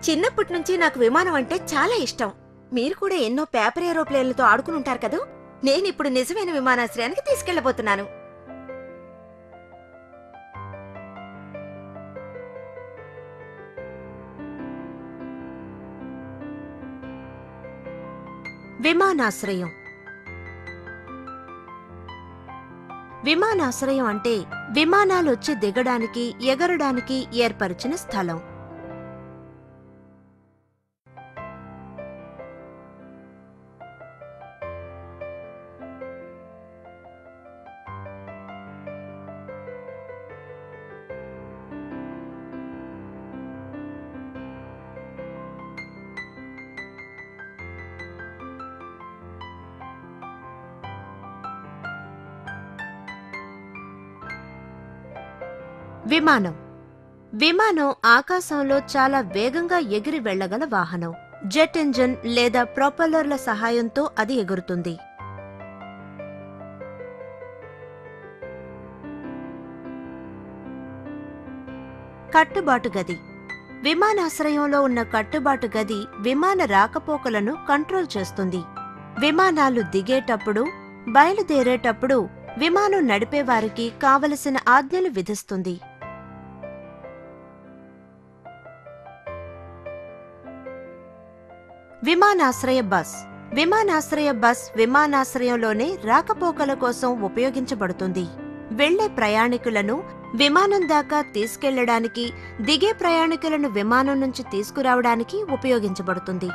చిన్నప్పటి నుంచి నాకు విమానం అంటే చాలా ఇష్టం మీరు కూడా ఎన్నో పేపర్ ఏరోప్లేన్లతో ఆడుకుని ఉంటారు కదూ నేనిప్పుడు నిజమైన విమానాశ్రయానికి తీసుకెళ్లబోతున్నాను విమానాశ్రయం విమానాశ్రయం అంటే విమానాలొచ్చి దిగడానికి ఎగరడానికి ఏర్పరిచిన స్థలం విమానం విమానం ఆకాశంలో చాలా వేగంగా ఎగిరి వెళ్ళగల వాహనం జెట్ ఇంజిన్ లేదా ప్రొపెల్లర్ల సహాయంతో అది ఎగురుతుంది కట్టుబాటు గది విమానాశ్రయంలో ఉన్న కట్టుబాటు గది విమాన రాకపోకలను కంట్రోల్ చేస్తుంది విమానాలు దిగేటప్పుడు బయలుదేరేటప్పుడు విమానం నడిపేవారికి కావలసిన ఆజ్ఞలు విధిస్తుంది విమానాశ్రయ బస్ విమానాశ్రయ బస్ విమానాశ్రయంలోనే రాకపోకల కోసం ఉపయోగించబడుతుంది వెళ్లే ప్రయాణికులను విమానం దాకా తీసుకెళ్లడానికి దిగే ప్రయాణికులను విమానం నుంచి తీసుకురావడానికి ఉపయోగించబడుతుంది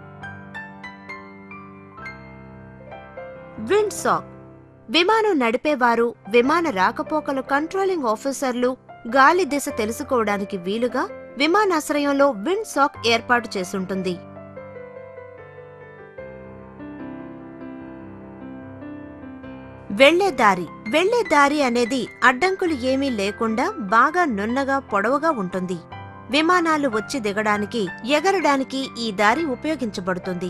విండ్ సాక్ విమానం నడిపేవారు విమాన రాకపోకల కంట్రోలింగ్ ఆఫీసర్లు గాలి దిశ తెలుసుకోవడానికి వీలుగా విమానాశ్రయంలో విండ్ సాక్ ఏర్పాటు చేసుంటుంది వెళ్లే దారి వెళ్లే దారి అనేది అడ్డంకులు ఏమీ లేకుండా బాగా నున్నగా పొడవుగా ఉంటుంది విమానాలు వచ్చి దిగడానికి ఎగరడానికి ఈ దారి ఉపయోగించబడుతుంది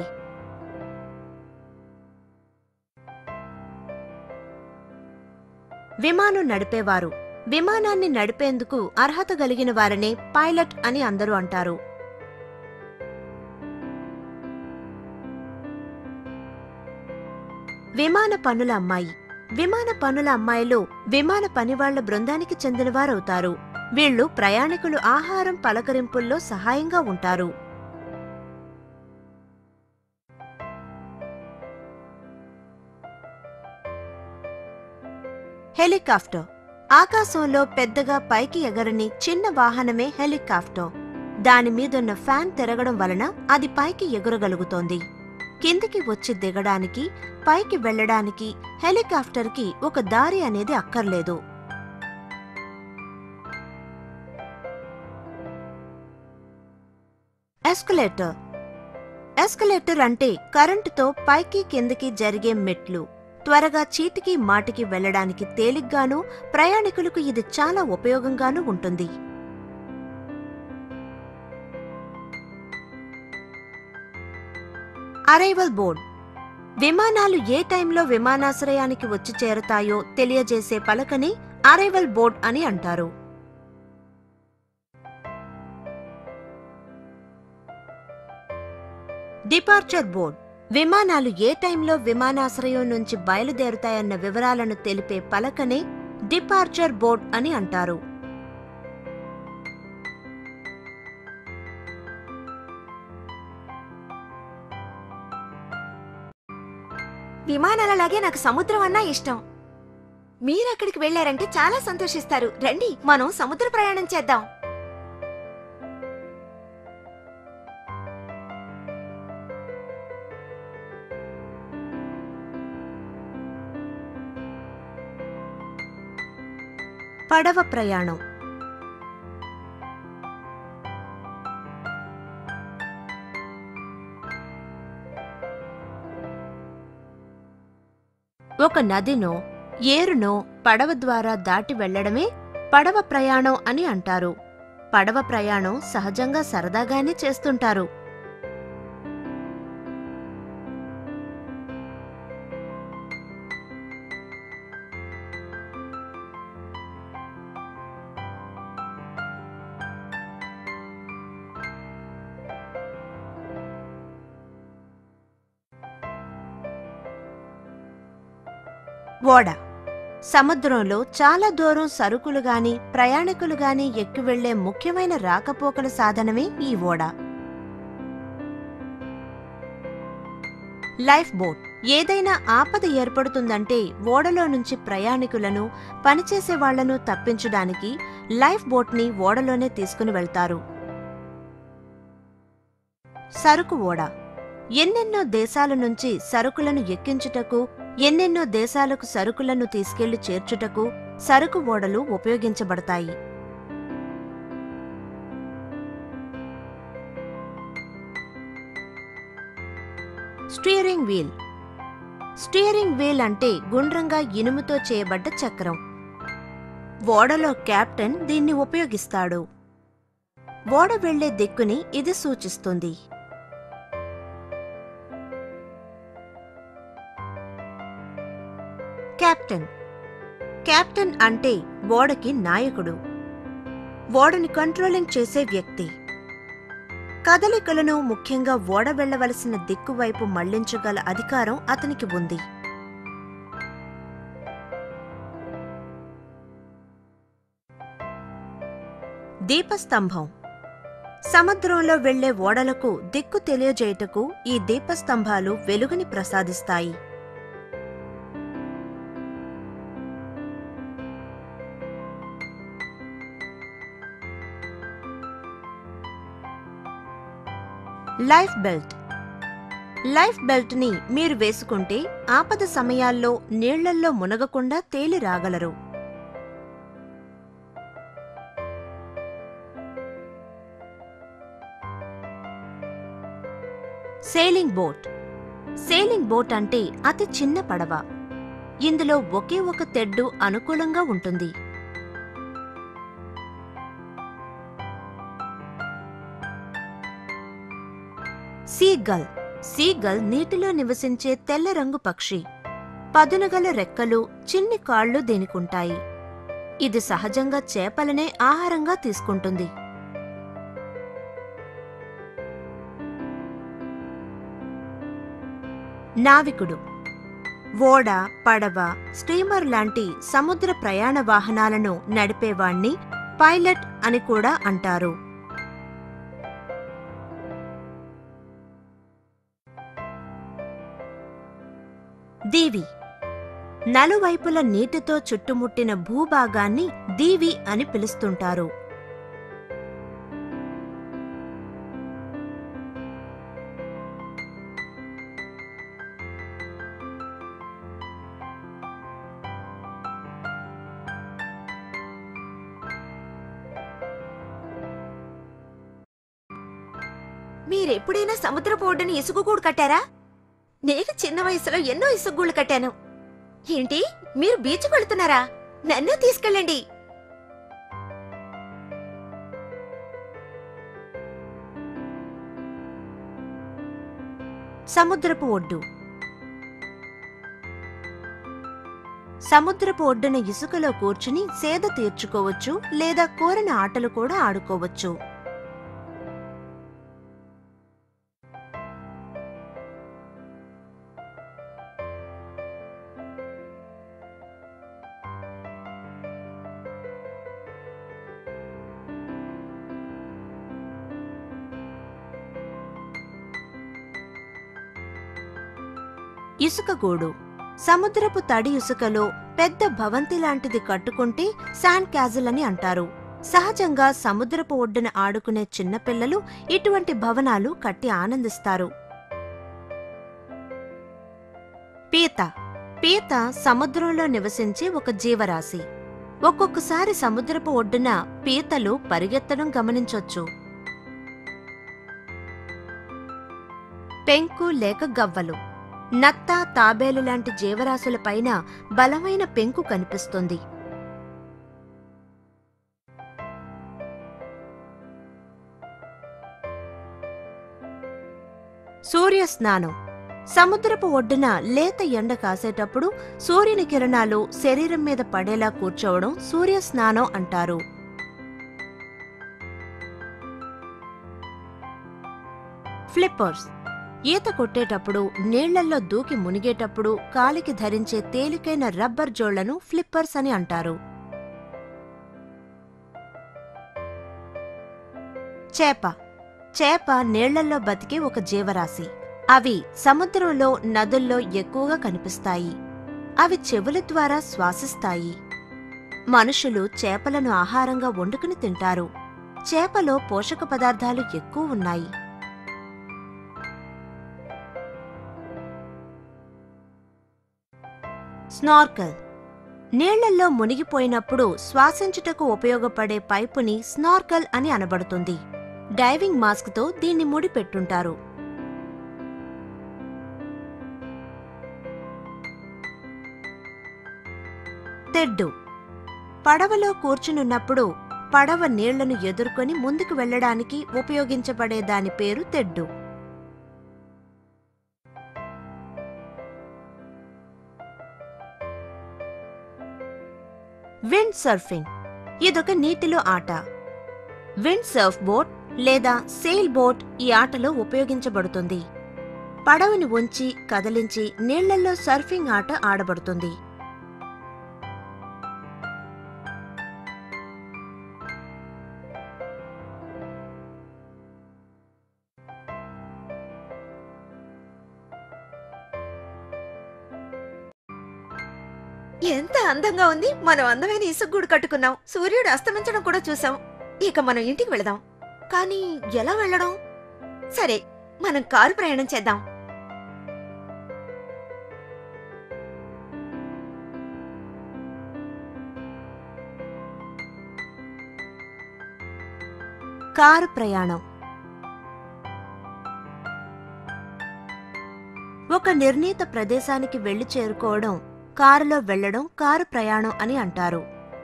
విమానం నడిపేవారు విమానాన్ని నడిపేందుకు అర్హత కలిగిన వారనే పైలట్ అని అందరూ అంటారు విమాన పనుల అమ్మాయి విమాన పనుల అమ్మాయిలు విమాన పనివాళ్ల బృందానికి చెందినవారవుతారు వీళ్లు ప్రయాణికులు ఆహారం పలకరింపుల్లో సహాయంగా ఉంటారు హెలికాప్టర్ ఆకాశంలో పెద్దగా పైకి ఎగరని చిన్న వాహనమే హెలికాప్టర్ దాని మీదున్న ఫ్యాన్ తిరగడం వలన అది పైకి ఎగురగలుగుతోంది కిందికి వచ్చి దిగడానికి పైకి వెళ్ళడానికి హెలికాప్టర్కి ఒక దారి అనేది అక్కర్లేదు ఎస్కలేటర్ ఎస్కలేటర్ అంటే కరెంటుతో పైకి కిందకి జరిగే మెట్లు త్వరగా చీటికి మాటికి వెళ్ళడానికి తేలిగ్గానూ ప్రయాణికులకు ఇది చాలా ఉపయోగంగానూ ఉంటుంది అరైవల్ బోర్డ్ విమానాలు ఏ టైంలో విమానాశ్రయానికి వచ్చి చేరతాయో తెలియజేసే పలకని అరైవల్ బోర్డ్ అని అంటారు డిపార్చర్ బోర్డ్ విమానాలు ఏ టైంలో విమానాశ్రయం నుంచి బయలుదేరుతాయన్న వివరాలను తెలిపే పలకనే డిపార్చర్ బోర్డ్ అని అంటారు విమానాలలాగే నాకు సముద్రం అన్నా ఇష్టం మీరక్కడికి వెళ్లారంటే చాలా సంతోషిస్తారు రండి మనం సముద్ర ప్రయాణం చేద్దాం పడవ ప్రయాణం ఒక నదినో ఏరునో పడవ ద్వారా దాటి వెళ్లడమే పడవ ప్రయాణం అని అంటారు పడవ ప్రయాణం సహజంగా సరదాగానే చేస్తుంటారు ఓడ సముద్రంలో చాలా దూరం సరుకులు గాని ప్రయాణికులు గాని ఎక్కి వెళ్లే ముఖ్యమైన రాకపోకల సాధనమే ఈ ఓడ లైఫ్ బోట్ ఏదైనా ఆపద ఏర్పడుతుందంటే ఓడలో నుంచి ప్రయాణికులను పనిచేసే వాళ్లను తప్పించడానికి లైఫ్ బోట్ని ఓడలోనే తీసుకుని వెళ్తారు సరుకు ఓడ ఎన్నెన్నో దేశాల నుంచి సరుకులను ఎక్కించుటకు ఎన్నెన్నో దేశాలకు సరుకులను తీసుకెళ్లి చేర్చుటకు సరుకు ఓడలు ఉపయోగించబడతాయి స్టీరింగ్ వీల్ స్టీరింగ్ వీల్ అంటే గుండ్రంగా ఇనుముతో చేయబడ్డ చక్రం ఓడలో కెప్టెన్ దీన్ని ఉపయోగిస్తాడు ఓడ వెళ్లే దిక్కుని ఇది సూచిస్తుంది కెప్టెన్ కెప్టెన్ అంటే ఓడకి నాయకుడు ఓడని కంట్రోలింగ్ చేసే వ్యక్తి కదలికలను ముఖ్యంగా ఓడ వెళ్లవలసిన దిక్కు వైపు మళ్లించగల అధికారం అతనికి ఉంది దీపస్తంభం సముద్రంలో వెళ్లే ఓడలకు దిక్కు తెలియజేయుటకు ఈ దీపస్తంభాలు వెలుగుని ప్రసాదిస్తాయి లైఫ్ బెల్ట్ లైఫ్ బెల్ట్ ని మీరు వేసుకుంటే ఆపద సమయాల్లో నీళ్లల్లో మునగకుండా తేలి రాగలరు సేలింగ్ బోట్ సేలింగ్ బోట్ అంటే అతి చిన్న పడవ ఇందులో ఒకే ఒక తెడ్డు అనుకూలంగా ఉంటుంది సీగల్ సీగల్ నీటిలో నివసించే తెల్ల రంగు పక్షి పదునగల రెక్కలు చిన్ని కాళ్ళు దీనికుంటాయి ఇది సహజంగా చేపలనే ఆహారంగా తీసుకుంటుంది నావికుడు ఓడ పడవ స్టీమర్ లాంటి సముద్ర ప్రయాణ వాహనాలను నడిపేవాణ్ణి పైలట్ అని కూడా అంటారు దీవి నలువైపుల నీటితో చుట్టుముట్టిన భూభాగాన్ని దీవి అని పిలుస్తుంటారు మీరెప్పుడైనా సముద్రపు ఒడ్డున ఇసుగుగూడు కట్టారా నేను చిన్న వయసులో ఎన్నో ఇసుగుళ్ళు కట్టాను ఏంటి మీరు బీచ్కు వెళ్తున్నారా నన్ను తీసుకెళ్ళండి సముద్రపు ఒడ్డు సముద్రపు ఒడ్డున ఇసుకలో కూర్చుని సేద తీర్చుకోవచ్చు లేదా కోరిన ఆటలు కూడా ఆడుకోవచ్చు ఇసుక గూడు సముద్రపు తడి ఇసుకలో పెద్ద భవంతి లాంటిది కట్టుకుంటే శాండ్ క్యాజిల్ అని అంటారు సహజంగా సముద్రపు ఒడ్డున ఆడుకునే చిన్నపిల్లలు ఇటువంటి భవనాలు కట్టి ఆనందిస్తారు పీత పీత సముద్రంలో నివసించే ఒక జీవరాశి ఒక్కొక్కసారి సముద్రపు ఒడ్డున పీతలు పరిగెత్తడం గమనించొచ్చు పెంకు లేక గవ్వలు నత్త తాబేలు లాంటి జీవరాశులపైన బలమైన పెంకు కనిపిస్తుంది సూర్యస్నానం సముద్రపు ఒడ్డున లేత ఎండ కాసేటప్పుడు సూర్యుని కిరణాలు శరీరం మీద పడేలా కూర్చోవడం సూర్యస్నానం అంటారు ఫ్లిప్పర్స్ ఈత కొట్టేటప్పుడు నీళ్లల్లో దూకి మునిగేటప్పుడు కాలికి ధరించే తేలికైన రబ్బర్ జోళ్లను ఫ్లిప్పర్స్ అని అంటారు చేప చేప నీళ్లల్లో బతికే ఒక జీవరాశి అవి సముద్రంలో నదుల్లో ఎక్కువగా కనిపిస్తాయి అవి చెవుల ద్వారా శ్వాసిస్తాయి మనుషులు చేపలను ఆహారంగా వండుకుని తింటారు చేపలో పోషక పదార్థాలు ఎక్కువ ఉన్నాయి స్నార్కల్ నీళ్లల్లో మునిగిపోయినప్పుడు శ్వాసించుటకు ఉపయోగపడే పైపుని స్నార్కల్ అని అనబడుతుంది డైవింగ్ మాస్క్తో దీన్ని ముడిపెట్టుంటారు తెడ్డు పడవలో కూర్చునున్నప్పుడు పడవ నీళ్లను ఎదుర్కొని ముందుకు వెళ్ళడానికి ఉపయోగించబడే దాని పేరు తెడ్డు విండ్ సర్ఫింగ్ ఇదొక నీటిలో ఆట విండ్ సర్ఫ్ బోట్ లేదా సెయిల్ బోట్ ఈ ఆటలో ఉపయోగించబడుతుంది పడవని ఉంచి కదిలించి నీళ్లలో సర్ఫింగ్ ఆట ఆడబడుతుంది ఎంత అందంగా ఉంది మనం అందమైన ఇసుగూడు కట్టుకున్నాం సూర్యుడు అస్తమించడం కూడా చూసాం ఇక మనం ఇంటికి వెళదాం కానీ ఎలా వెళ్ళడం సరే మనం కారు ప్రయాణం చేద్దాం కారు ప్రయాణం ఒక నిర్ణీత ప్రదేశానికి వెళ్లి చేరుకోవడం కారులో వెళ్లడం కారు ప్రయాణం అని అంటారు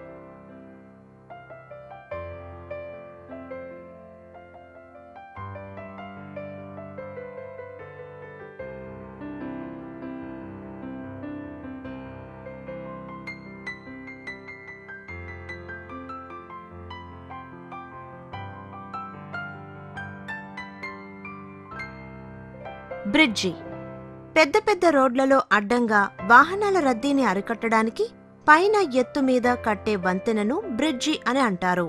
బ్రిడ్జి పెద్ద పెద్ద రోడ్లలో అడ్డంగా వాహనాల రద్దీని అరికట్టడానికి పైన ఎత్తు మీద కట్టే వంతెనను బ్రిడ్జి అని అంటారు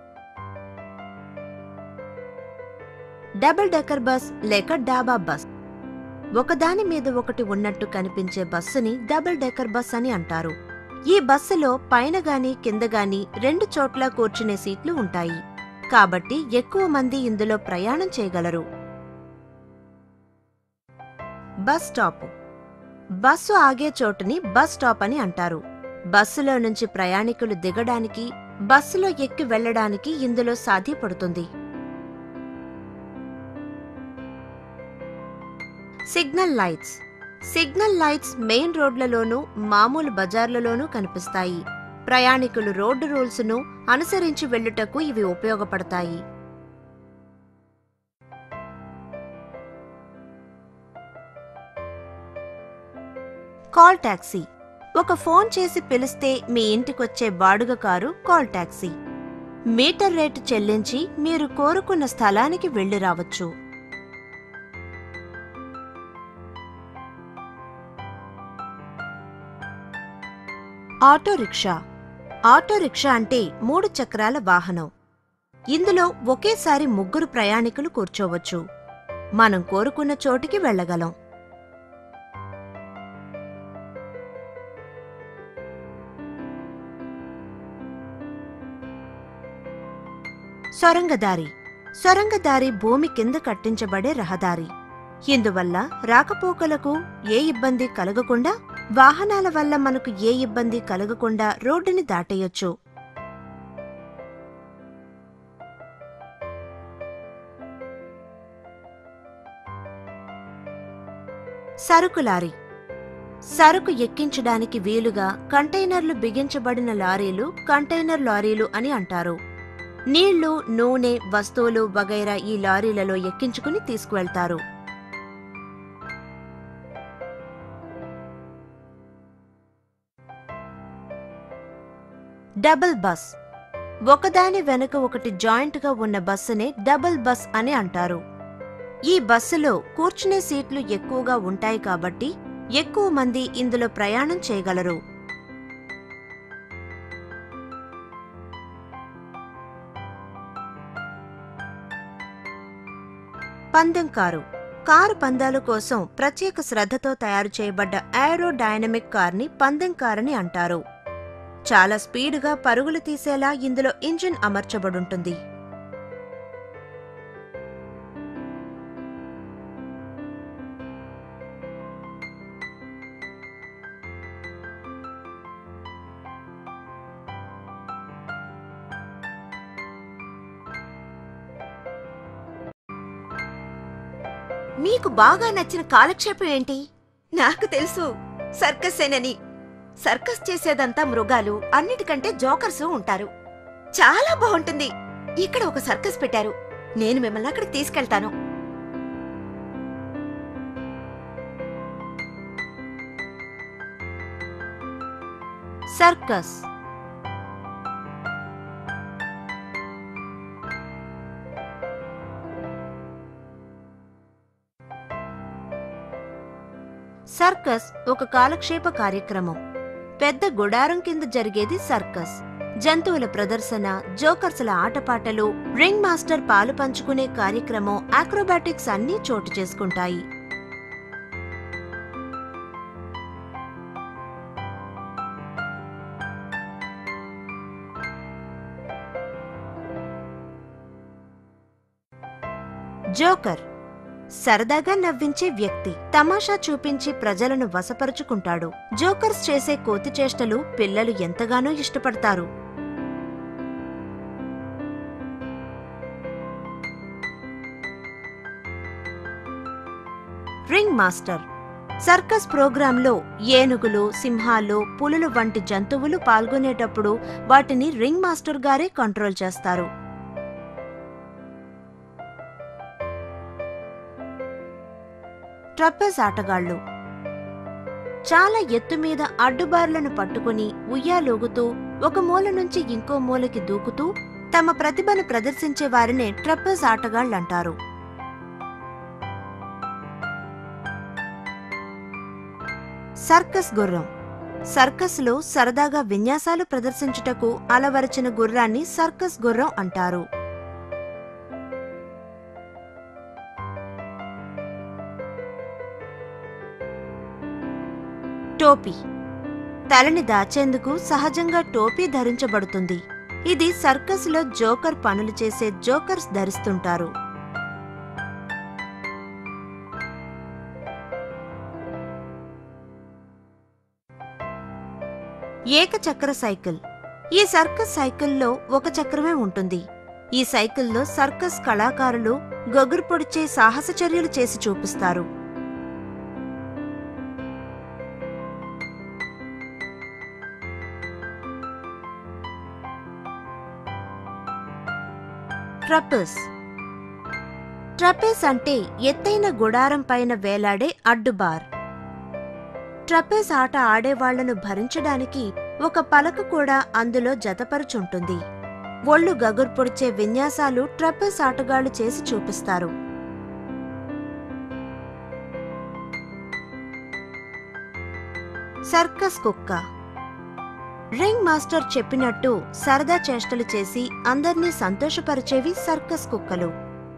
డబుల్ డెక్కర్ బస్ లేక డాబా బస్ ఒకదాని మీద ఒకటి ఉన్నట్టు కనిపించే బస్సుని డబుల్ డెక్కర్ బస్ అని అంటారు ఈ బస్సులో పైన గాని కింద గాని రెండు చోట్ల కూర్చునే సీట్లు ఉంటాయి కాబట్టి ఎక్కువ మంది ఇందులో ప్రయాణం చేయగలరు బస్ స్టాప్ బస్సు ఆగే చోటుని బస్ స్టాప్ అని అంటారు బస్సులో నుంచి ప్రయాణికులు దిగడానికి బస్సులో ఎక్కి వెళ్ళడానికి ఇందులో సాధ్యపడుతుంది signal lights signal lights main రోడ్లలోనూ మామూలు బజార్లలోనూ కనిపిస్తాయి ప్రయాణికులు రోడ్డు రూల్స్ను అనుసరించి వెళ్ళుటకు ఇవి ఉపయోగపడతాయి కాల్ టాక్సీ ఒక ఫోన్ చేసి పిలిస్తే మీ ఇంటికొచ్చే బాడుగ car call taxi meter rate చెల్లించి మీరు కోరుకున్న స్థలానికి వెళ్లి రావచ్చు ఆటో రిక్షా ఆటో రిక్షా అంటే మూడు చక్రాల వాహనం ఇందులో ఒకేసారి ముగ్గురు ప్రయాణికులు కూర్చోవచ్చు మనం కోరుకున్న చోటికి వెళ్ళగలం సొరంగదారి సొరంగదారి భూమి కింద కట్టించబడే రహదారి ఇందువల్ల రాకపోకలకు ఏ ఇబ్బంది కలగకుండా వాహనాల వల్ల మనకు ఏ ఇబ్బంది కలగకుండా రోడ్డుని దాటేయొచ్చు సరుకు లారీ సరుకు ఎక్కించడానికి వీలుగా కంటైనర్లు బిగించబడిన లారీలు కంటైనర్ లారీలు అని అంటారు నీళ్లు నూనె వస్తువులు వగైరా ఈ లారీలలో ఎక్కించుకుని తీసుకువెళ్తారు డబుల్ బస్ ఒకదాని వెనుక ఒకటి జాయింట్గా ఉన్న బస్సునే డబుల్ బస్ అని అంటారు ఈ బస్సులో కూర్చునే సీట్లు ఎక్కువగా ఉంటాయి కాబట్టి ఎక్కువ మంది ఇందులో ప్రయాణం చేయగలరు పందెం కారు కారు పందాల కోసం ప్రత్యేక శ్రద్ధతో తయారు చేయబడ్డ ఏరోడైనమిక్ కార్ని పందెం కారని అంటారు చాలా స్పీడుగా పరుగులు తీసేలా ఇందులో ఇంజిన్ అమర్చబడుంటుంది మీకు బాగా నచ్చిన కాలక్షేపం ఏంటి నాకు తెలుసు సర్కస్ ఏనని సర్కస్ చేసేదంతా మృగాలు అన్నిటికంటే జోకర్స్ ఉంటారు చాలా బాగుంటుంది ఇక్కడ ఒక సర్కస్ పెట్టారు నేను మిమ్మల్ని అక్కడికి తీసుకెళ్తాను సర్కస్ సర్కస్ ఒక కాలక్షేప కార్యక్రమం పెద్ద గుడారం కింద జరిగేది సర్కస్ జంతువుల ప్రదర్శన జోకర్స్ల ఆటపాటలు రింగ్ మాస్టర్ పాలు పంచుకునే కార్యక్రమం ఆక్రోబాటిక్స్ అన్నీ చోటు చేసుకుంటాయి జోకర్ సరదాగా నవ్వించే వ్యక్తి తమాషా చూపించి ప్రజలను వశపరుచుకుంటాడు జోకర్స్ చేసే కోతి చేష్టలు పిల్లలు ఎంతగానో ఇష్టపడతారు రింగ్ మాస్టర్ సర్కస్ ప్రోగ్రాంలో ఏనుగులు సింహాలు పులులు వంటి జంతువులు పాల్గొనేటప్పుడు వాటిని రింగ్ మాస్టర్ గారే కంట్రోల్ చేస్తారు ట్రపెజ్ ఆటగాళ్లు చాలా ఎత్తు మీద అడ్డుబార్లను పట్టుకుని ఉయ్యాలూగుతూ ఒక మూల నుంచి ఇంకో మూలకి దూకుతూ తమ ప్రతిభను ప్రదర్శించే వారినే ట్రపెజ్ ఆటగాళ్లంటారు సర్కస్ గుర్రం సర్కస్లో సరదాగా విన్యాసాలు ప్రదర్శించుటకు అలవరచిన గుర్రాన్ని సర్కస్ గుర్రం అంటారు టోపీ తలని దాచేందుకు సహజంగా టోపీ ధరించబడుతుంది ఇది సర్కస్లో జోకర్ పనులు చేసే జోకర్స్ ధరిస్తుంటారు ఏకచక్ర సైకిల్ ఈ సర్కస్ సైకిల్లో ఒక చక్రమే ఉంటుంది ఈ సైకిల్లో సర్కస్ కళాకారులు గొగురు పొడిచే సాహస చర్యలు చేసి చూపిస్తారు ట్రపెస్ ట్రపెస్ అంటే ఎత్తైన గుడారం పైన వేలాడే అడ్డుబార్ ట్రపెస్ ఆట ఆడేవాళ్లను భరించడానికి ఒక పలక కూడా అందులో జతపరుచుంటుంది ఒళ్ళు గగుర్పొడిచే విన్యాసాలు ట్రపెస్ ఆటగాళ్లు చేసి చూపిస్తారు సర్కస్ కుక్క రింగ్ మాస్టర్ చెప్పినట్టు సరదా చేష్టలు చేసి అందర్నీ సంతోషపరిచేవి సర్కస్ కుక్కలు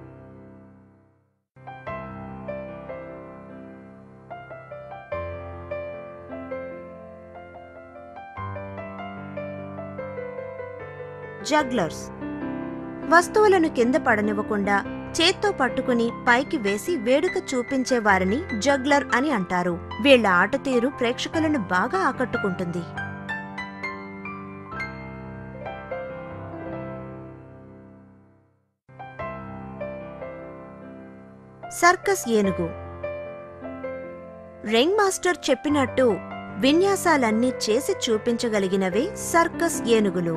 జగ్లర్స్ వస్తువులను కింద పడనివ్వకుండా చేత్తో పట్టుకుని పైకి వేసి వేడుక చూపించే వారిని జగ్లర్ అని అంటారు వీళ్ల ఆట తీరు ప్రేక్షకులను బాగా ఆకట్టుకుంటుంది సర్కస్ ఏనుగు రింగ్ మాస్టర్ చెప్పినట్టు విన్యాసాలన్నీ చేసి చూపించగలిగినవే సర్కస్ ఏనుగులు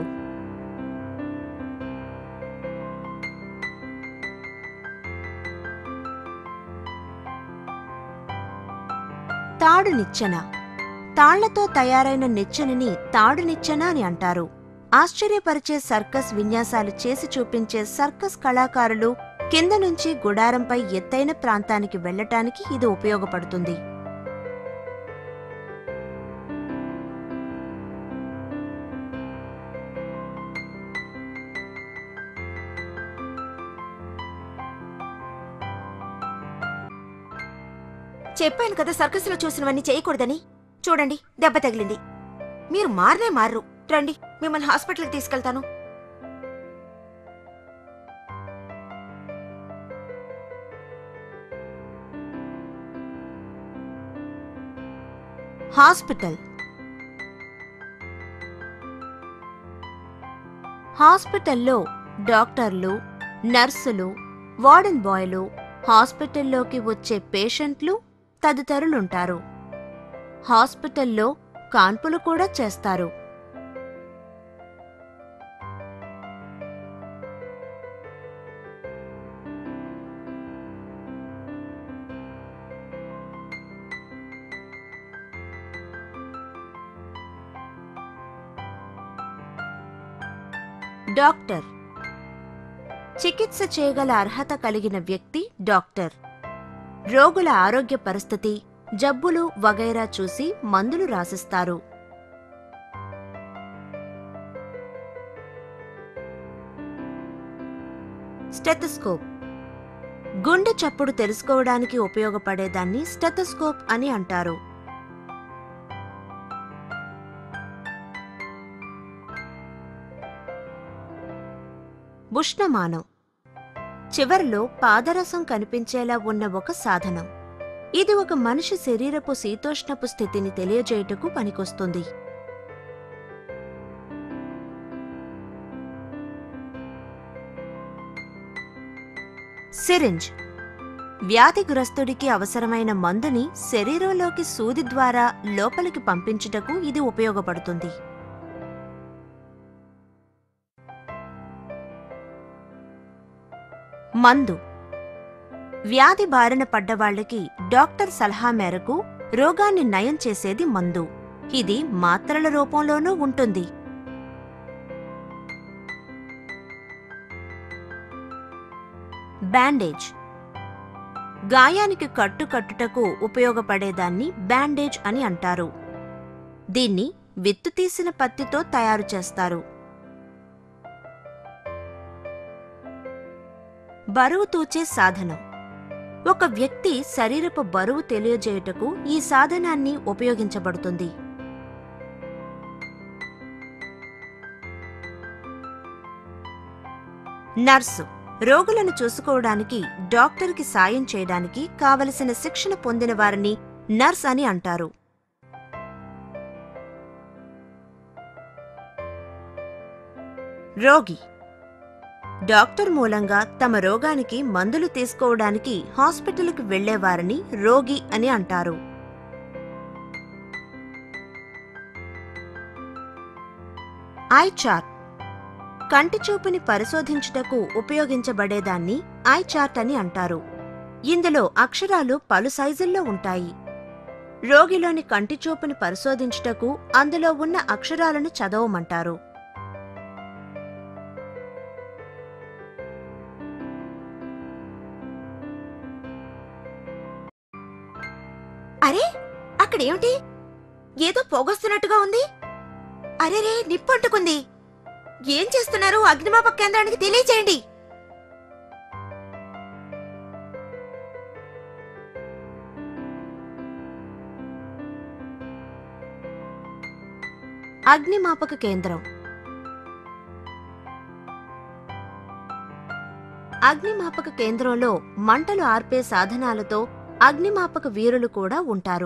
తాడు నిచ్చెన తాళ్లతో తయారైన నిచ్చెనని తాడు నిచ్చెన అని అంటారు ఆశ్చర్యపరిచే సర్కస్ విన్యాసాలు చేసి చూపించే సర్కస్ కళాకారులు కింద నుంచి గుడారంపై ఎత్తైన ప్రాంతానికి వెళ్ళటానికి ఇది ఉపయోగపడుతుంది చెప్పాను కదా సర్కస్లో చూసినవన్నీ చేయకూడదని చూడండి దెబ్బ తగిలింది మీరు మారనే మారరు రండి మిమ్మల్ని హాస్పిటల్కి తీసుకెళ్తాను హాస్పిటల్ హాస్పిటల్లో డాక్టర్లు నర్సులు వార్డెన్ బాయ్లు హాస్పిటల్లోకి వచ్చే పేషెంట్లు తదితరులుంటారు హాస్పిటల్లో కాన్పులు కూడా చేస్తారు డాక్టర్ చికిత్స చేయగల అర్హత కలిగిన వ్యక్తి డాక్టర్ రోగుల ఆరోగ్య పరిస్థితి జబ్బులు వగైరా చూసి మందులు రాసిస్తారు స్టెథోస్కోప్ గుండె చప్పుడు తెలుసుకోవడానికి ఉపయోగపడేదాన్ని స్టెథోస్కోప్ అని అంటారు ఉష్ణమానం చివర్లో పాదరసం కనిపించేలా ఉన్న ఒక సాధనం ఇది ఒక మనిషి శరీరపు శీతోష్ణపు స్థితిని తెలియజేయుటకు పనికొస్తుంది సిరింజ్ వ్యాధిగ్రస్తుడికి అవసరమైన మందుని శరీరంలోకి సూది ద్వారా లోపలికి పంపించుటకు ఇది ఉపయోగపడుతుంది మందు వ్యాధి బారిన పడ్డవాళ్లకి డాక్టర్ సలహా మేరకు రోగాన్ని నయం చేసేది మందు ఇది మాత్రల రూపంలోనూ ఉంటుంది బ్యాండేజ్ గాయానికి కట్టు కట్టుటకు ఉపయోగపడేదాన్ని బ్యాండేజ్ అని అంటారు దీన్ని విత్తు తీసిన పత్తితో తయారు చేస్తారు బరువు తూచే సాధనం ఒక వ్యక్తి శరీరపు బరువు తెలియజేయుటకు ఈ సాధనాన్ని ఉపయోగించబడుతుంది నర్సు రోగులను చూసుకోవడానికి డాక్టర్కి సాయం చేయడానికి కావలసిన శిక్షణ పొందిన వారిని నర్స్ అని అంటారు రోగి డాక్టర్ మూలంగా తమ రోగానికి మందులు తీసుకోవడానికి హాస్పిటల్కి వెళ్లేవారిని రోగి అని అంటారు ఐ చార్ట్ కంటి చూపుని పరిశోధించుటకు ఉపయోగించబడేదాన్ని ఐ చార్ట్ అని అంటారు ఇందులో అక్షరాలు పలు సైజుల్లో ఉంటాయి రోగిలోని కంటి చూపుని పరిశోధించుటకు అందులో ఉన్న అక్షరాలను చదవమంటారు అరే అక్కడేమిటి ఏదో పొగొస్తున్నట్టుగా ఉంది అరెరే నిప్పంటుకుంది ఏం చేస్తున్నారు అగ్నిమాపక కేంద్రానికి తెలియచేయండి అగ్నిమాపక కేంద్రం అగ్నిమాపక కేంద్రంలో మంటలు ఆర్పే సాధనాలతో అగ్నిమాపక వీరులు కూడా ఉంటారు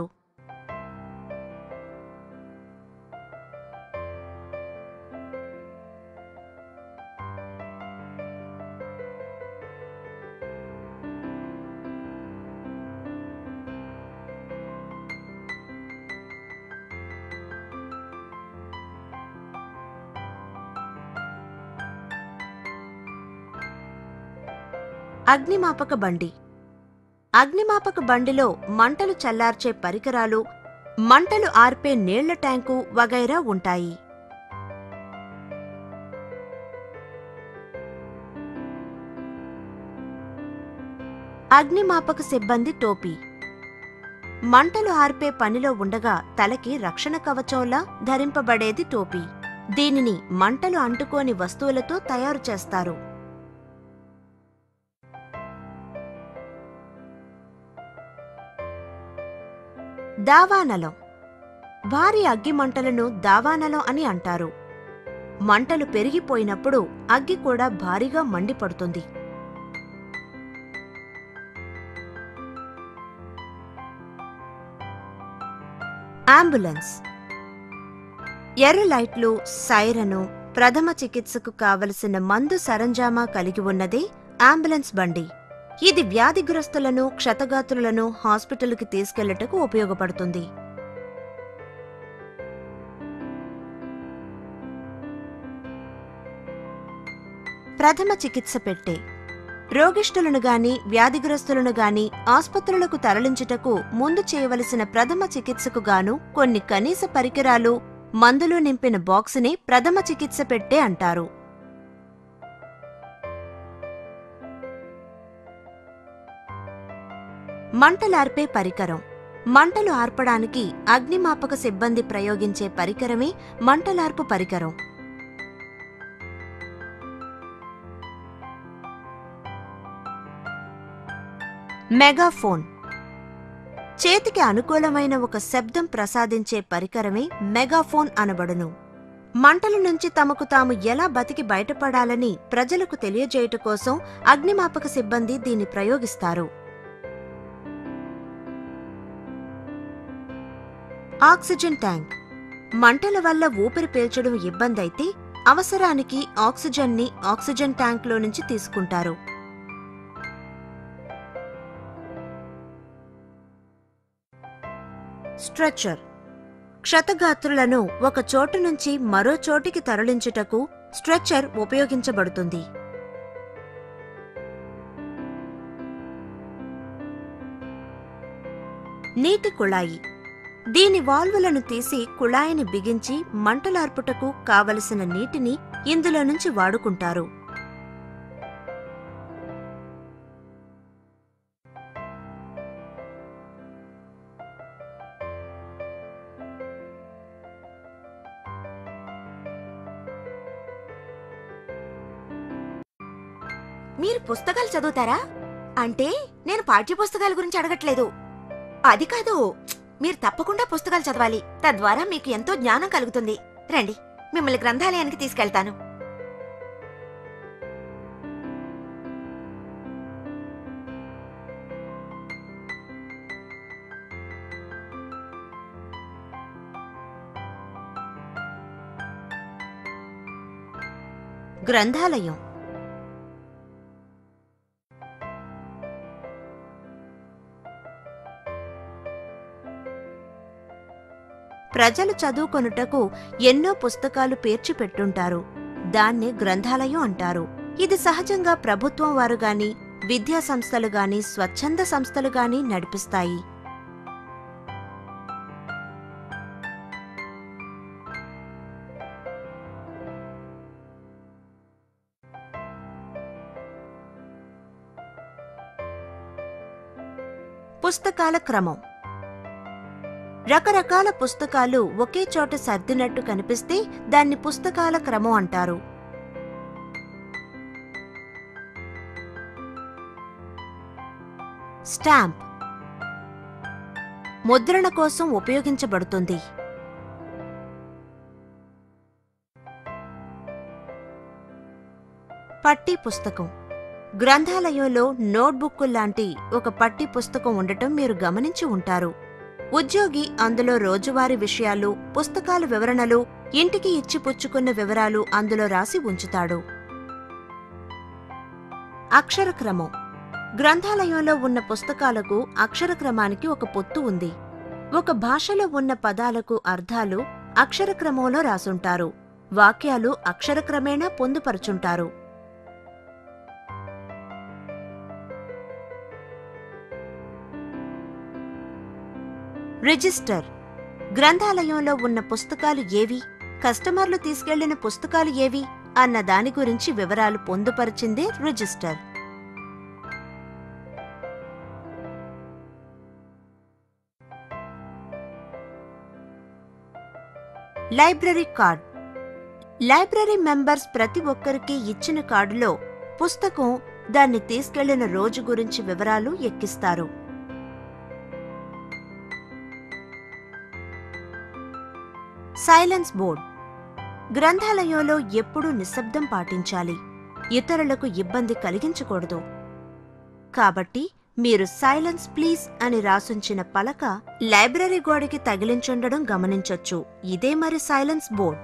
అగ్నిమాపక బండి అగ్నిమాపక బండిలో మంటలు చల్లార్చే పరికరాలు మంటలు ఆర్పే నీళ్ల ట్యాంకు వగైరా ఉంటాయి అగ్నిమాపక సిబ్బంది టోపీ మంటలు ఆర్పే పనిలో ఉండగా తలకి రక్షణ కవచంలా ధరింపబడేది టోపీ దీనిని మంటలు అంటుకోని వస్తువులతో తయారు చేస్తారు దావానలం భారీ అగ్గి మంటలను దావానలం అని అంటారు మంటలు పెరిగిపోయినప్పుడు అగ్గి కూడా భారీగా మండిపడుతుంది అంబులెన్స్ ఎర్ర లైట్లు సైరను ప్రథమ చికిత్సకు కావలసిన మందు సరంజామా కలిగి ఉన్నదే అంబులెన్స్ బండి ఇది వ్యాధిగ్రస్తులను క్షతగాత్రులను హాస్పిటల్కి తీసుకెళ్లటకు ఉపయోగపడుతుంది ప్రథమ చికిత్స పెట్టే రోగిష్ఠులను గాని వ్యాధిగ్రస్తులను గాని ఆస్పత్రులకు తరలించుటకు ముందు చేయవలసిన ప్రథమ చికిత్సకు గాను కొన్ని కనీస పరికరాలు మందులు నింపిన బాక్సుని ప్రథమ చికిత్స పెట్టే అంటారు మంటలార్పే పరికరం మంటలు ఆర్పడానికి అగ్నిమాపక సిబ్బంది ప్రయోగించే పరికరమే మంటలార్పు పరికరం మెగాఫోన్ చేతికి అనుకూలమైన ఒక శబ్దం ప్రసాదించే పరికరమే మెగాఫోన్ అనబడును మంటల నుంచి తమకు తాము ఎలా బతికి బయటపడాలని ప్రజలకు తెలియజేయుట కోసం అగ్నిమాపక సిబ్బంది దీన్ని ప్రయోగిస్తారు ఆక్సిజన్ ట్యాంక్ మంటల వల్ల ఊపిరి పీల్చడం ఇబ్బందైతే అవసరానికి ఆక్సిజన్ని ఆక్సిజన్ ట్యాంక్లో నుంచి తీసుకుంటారు స్ట్రెచర్ క్షతగాత్రులను ఒక చోటు నుంచి మరో చోటికి తరలించుటకు స్ట్రెచర్ ఉపయోగించబడుతుంది నీటి కుళాయి దీని వాల్వులను తీసి కుళాయిని బిగించి మంటలార్పుటకు కావలసిన నీటిని ఇందులో నుంచి వాడుకుంటారు మీరు పుస్తకాలు చదువుతారా అంటే నేను పాఠ్య పుస్తకాల గురించి అడగట్లేదు అది కాదు మీరు తప్పకుండా పుస్తకాలు చదవాలి తద్వారా మీకు ఎంతో జ్ఞానం కలుగుతుంది రండి మిమ్మల్ని గ్రంథాలయానికి తీసుకెళ్తాను గ్రంథాలయం ప్రజలు చదువుకొనుటకు ఎన్నో పుస్తకాలు పేర్చి పెట్టుంటారు దాన్నే గ్రంథాలయం అంటారు ఇది సహజంగా ప్రభుత్వం వారు గాని విద్యా సంస్థలు గాని స్వచ్ఛంద సంస్థలు గాని నడిపిస్తాయి పుస్తకాల క్రమం రకరకాల పుస్తకాలు ఒకే చోట సర్దినట్టు కనిపిస్తే దాన్ని పుస్తకాల క్రమం అంటారు స్టాంప్ ముద్రణ కోసం ఉపయోగించబడుతుంది పట్టీ పుస్తకం గ్రంథాలయంలో నోట్బుక్ లాంటి ఒక పట్టీ పుస్తకం ఉండటం మీరు గమనించి ఉంటారు ఉద్యోగి అందులో రోజువారీ విషయాలు పుస్తకాల వివరణలు ఇంటికి ఇచ్చి పుచ్చుకున్న వివరాలు అందులో రాసి ఉంచుతాడు అక్షరక్రమం గ్రంథాలయంలో ఉన్న పుస్తకాలకు అక్షరక్రమానికి ఒక పొత్తు ఉంది ఒక భాషలో ఉన్న పదాలకు అర్థాలు అక్షరక్రమంలో రాసుంటారు వాక్యాలు అక్షరక్రమేణా పొందుపరుచుంటారు రిజిస్టర్ గ్రంథాలయంలో ఉన్న పుస్తకాలు ఏవి కస్టమర్లు తీసుకెళ్లిన పుస్తకాలు ఏవి అన్న దాని గురించి వివరాలు పొందుపరిచిందే register library card library members ప్రతి ఒక్కరికి ఇచ్చిన కార్డులో పుస్తకం దాన్ని తీసుకెళ్లిన రోజు గురించి వివరాలు ఎక్కిస్తారు సైలెన్స్ బోర్డ్ గ్రంథాలయంలో ఎప్పుడూ నిశ్శబ్దం పాటించాలి ఇతరులకు ఇబ్బంది కలిగించకూడదు కాబట్టి మీరు సైలెన్స్ ప్లీజ్ అని రాసుంచిన పలక లైబ్రరీ గోడకి తగిలించుండడం గమనించొచ్చు ఇదే మరి silence board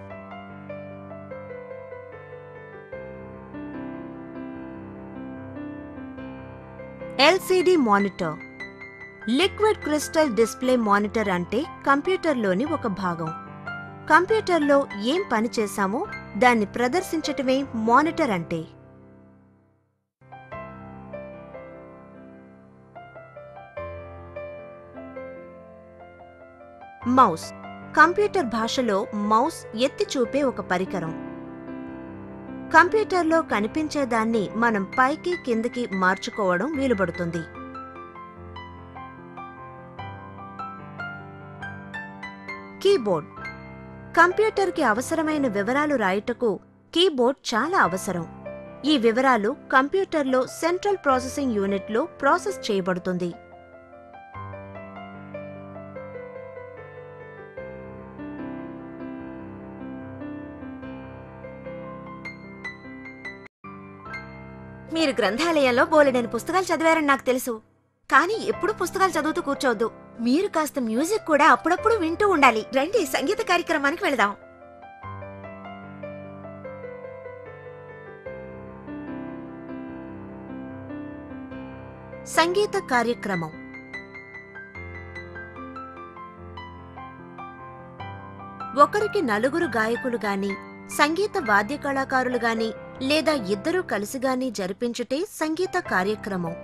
LCD monitor liquid crystal display monitor అంటే కంప్యూటర్లోని ఒక భాగం కంప్యూటర్లో ఏం పని చేశామో దాన్ని ప్రదర్శించటమే మానిటర్ అంటే మౌస్ కంప్యూటర్ భాషలో మౌస్ ఎత్తి చూపే ఒక పరికరం కంప్యూటర్లో కనిపించేదాన్ని మనం పైకి కిందకి మార్చుకోవడం వీలుపడుతుంది కీబోర్డ్ కంప్యూటర్కి అవసరమైన వివరాలు రాయుటకు కీబోర్డ్ చాలా అవసరం ఈ వివరాలు కంప్యూటర్లో సెంట్రల్ ప్రాసెసింగ్ యూనిట్లో ప్రాసెస్ చేయబడుతుంది మీరు గ్రంథాలయంలో బోలెడని పుస్తకాలు చదివారని నాకు తెలుసు కానీ ఎప్పుడు పుస్తకాలు చదువుతూ కూర్చోవద్దు మీరు కాస్త మ్యూజిక్ కూడా అప్పుడప్పుడు వింటూ ఉండాలి రండి సంగీత కార్యక్రమానికి వెళదాం సంగీత కార్యక్రమం ఒకరికి నలుగురు గాయకులు గాని సంగీత వాద్య కళాకారులు గాని లేదా ఇద్దరూ కలిసి గాని జరిపించుటే సంగీత కార్యక్రమం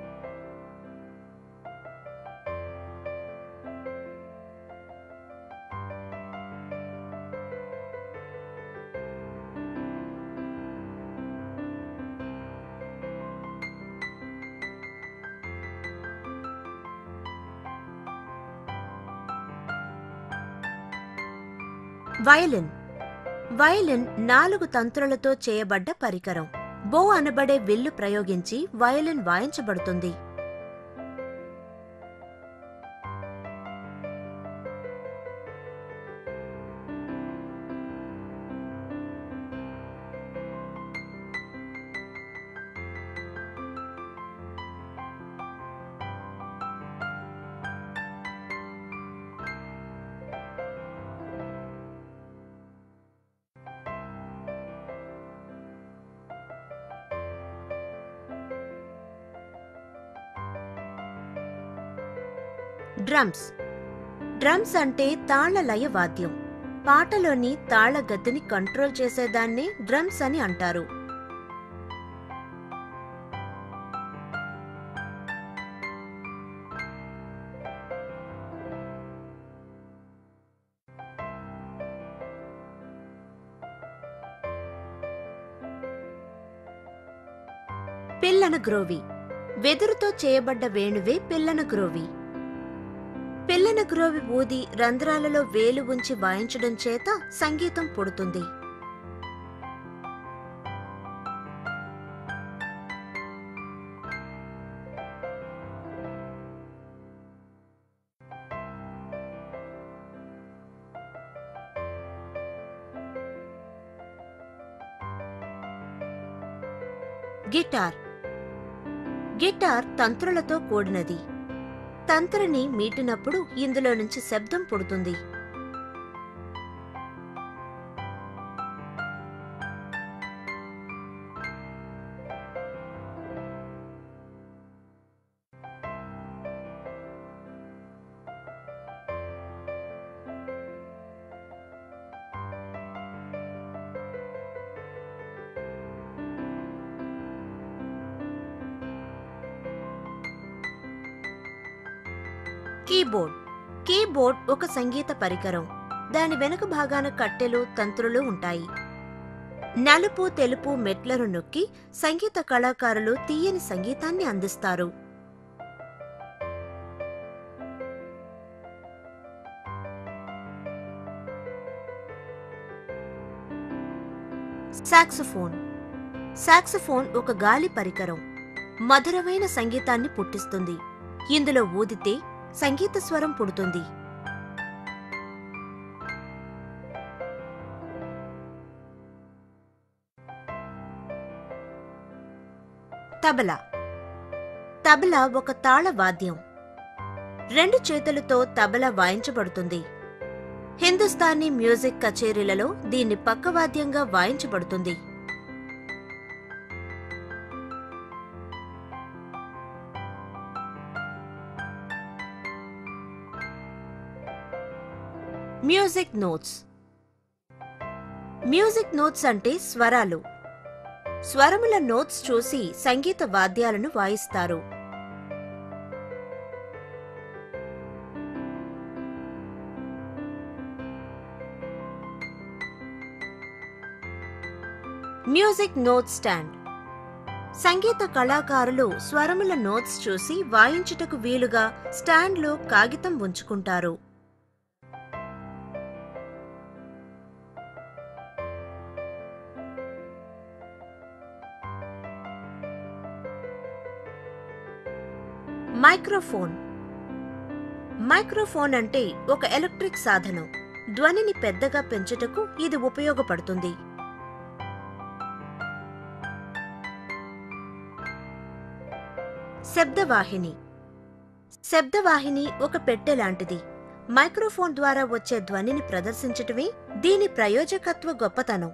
వయలిన్ వయలిన్ నాలుగు తంత్రులతో చేయబడ్డ పరికరం బో అనబడే విల్లు ప్రయోగించి వయలిన్ వాయించబడుతుంది డ్రమ్స్ డ్రమ్స్ అంటే తాళ లయ వాద్యం పాటలోని తాళ గతిని కంట్రోల్ చేసేదాన్నే డ్రమ్స్ అని అంటారు పిల్లన గ్రోవి వెదురుతో చేయబడ్డ వేణువే పిల్లన గ్రోవి పిల్లన గ్రోవి ఊది రంధ్రాలలో వేలు ఉంచి వాయించడం చేత సంగీతం పుడుతుంది గిటార్ గిటార్ తంత్రులతో కూడినది తంత్రని మీటినప్పుడు ఇందులో నుంచి శబ్దం పుడుతుంది కీబోర్డ్ కీబోర్డ్ ఒక సంగీత పరికరం దాని వెనుక భాగాన కట్టెలు తంత్రులు ఉంటాయి నలుపు తెలుపు మెట్లను నొక్కి సంగీత కళాకారులు తీయని సంగీతాన్ని అందిస్తారు సాక్సఫోన్ సాక్సఫోన్ ఒక గాలి పరికరం మధురమైన సంగీతాన్ని పుట్టిస్తుంది ఇందులో ఊదితే సంగీత స్వరం పుడుతుంది తబలా తబలా ఒక తాళ వాద్యం రెండు చేతులతో తబలా వాయించబడుతుంది హిందుస్థానీ మ్యూజిక్ కచేరీలలో దీన్ని పక్కవాద్యంగా వాయించబడుతుంది మ్యూజిక్ నోట్స్ మ్యూజిక్ నోట్స్ అంటే స్వరాలు స్వరముల నోట్స్ చూసి సంగీత వాద్యాలను వాయిస్తారు మ్యూజిక్ నోట్ స్టాండ్ సంగీత కళాకారులు స్వరముల నోట్స్ చూసి వాయించుటకు వీలుగా స్టాండ్లో కాగితం ఉంచుకుంటారు మైక్రోఫోన్ మైక్రోఫోన్ అంటే ఒక ఎలక్ట్రిక్ సాధనం ధ్వనిని పెద్దగా పెంచుటకు ఇది ఉపయోగపడుతుంది శబ్దవాహిని శబ్దవాహిని ఒక పెట్టె లాంటిది మైక్రోఫోన్ ద్వారా వచ్చే ధ్వనిని ప్రదర్శించటమే దీని ప్రయోజకత్వ గొప్పతనం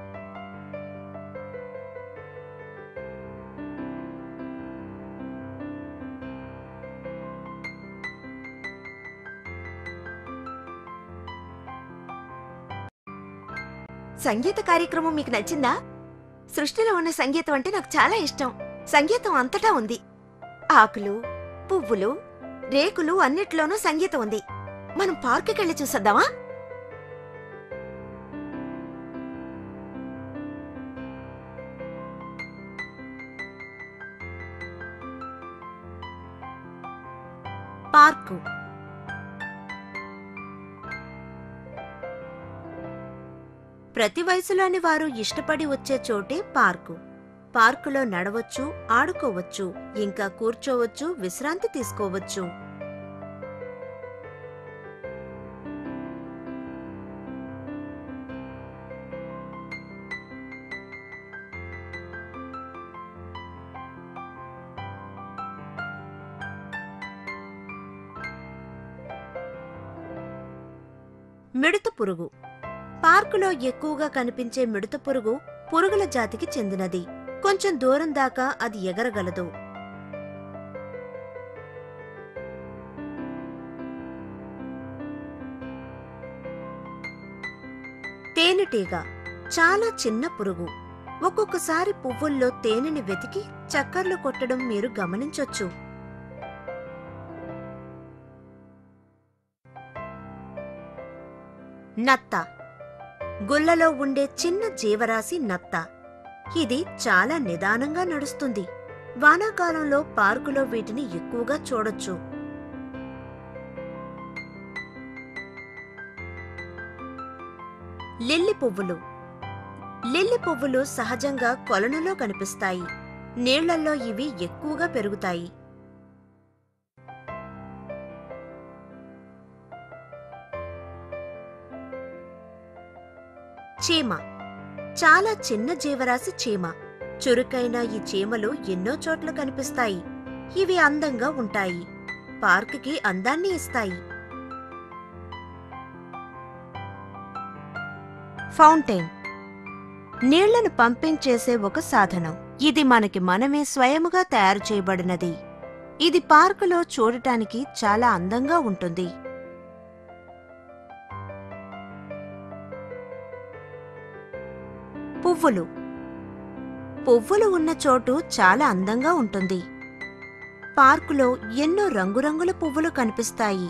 సంగీత కార్యక్రమం మీకు నచ్చిందా సృష్టిలో ఉన్న సంగీతం అంటే నాకు చాలా ఇష్టం సంగీతం అంతటా ఉంది ఆకులు పువ్వులు రేకులు అన్నిట్లోనూ సంగీతం ఉంది మనం పార్కుకెళ్ళి చూసొద్దామా పార్కు ప్రతి వయసులోని వారు ఇష్టపడి వచ్చే చోటే పార్కు పార్కులో నడవచ్చు ఆడుకోవచ్చు ఇంకా కూర్చోవచ్చు విశ్రాంతి తీసుకోవచ్చు మిడత పురుగు పార్కులో ఎక్కువగా కనిపించే మిడత పురుగు పురుగుల జాతికి చెందినది కొంచెం దూరం దాకా అది ఎగరగలదు తేనెటీగ చాలా చిన్న పురుగు ఒక్కొక్కసారి పువ్వుల్లో తేనెని వెతికి చక్కర్లు కొట్టడం మీరు గమనించొచ్చు నత్త గుల్లలో ఉండే చిన్న జీవరాశి నత్త ఇది చాలా నిదానంగా నడుస్తుంది వానాకాలంలో పార్కులో వీటిని ఎక్కువగా చూడొచ్చు లిల్లీ పువ్వులు లిల్లీ పువ్వులు సహజంగా కొలనులో కనిపిస్తాయి నీళ్లల్లో ఇవి ఎక్కువగా పెరుగుతాయి చీమ చాలా చిన్న జీవరాశి చీమ చురుకైన ఈ చీమలు ఎన్నో చోట్ల కనిపిస్తాయి ఇవి అందంగా ఉంటాయి పార్కుకి అందాన్ని ఇస్తాయి ఫౌంటైన్ నీళ్లను పంపింగ్ చేసే ఒక సాధనం ఇది మనకి మనమే స్వయముగా తయారు చేయబడినది ఇది పార్కులో చూడటానికి చాలా అందంగా ఉంటుంది పువ్వులు పువ్వులు ఉన్న చోటు చాలా అందంగా ఉంటుంది పార్కులో ఎన్నో రంగురంగుల పువ్వులు కనిపిస్తాయి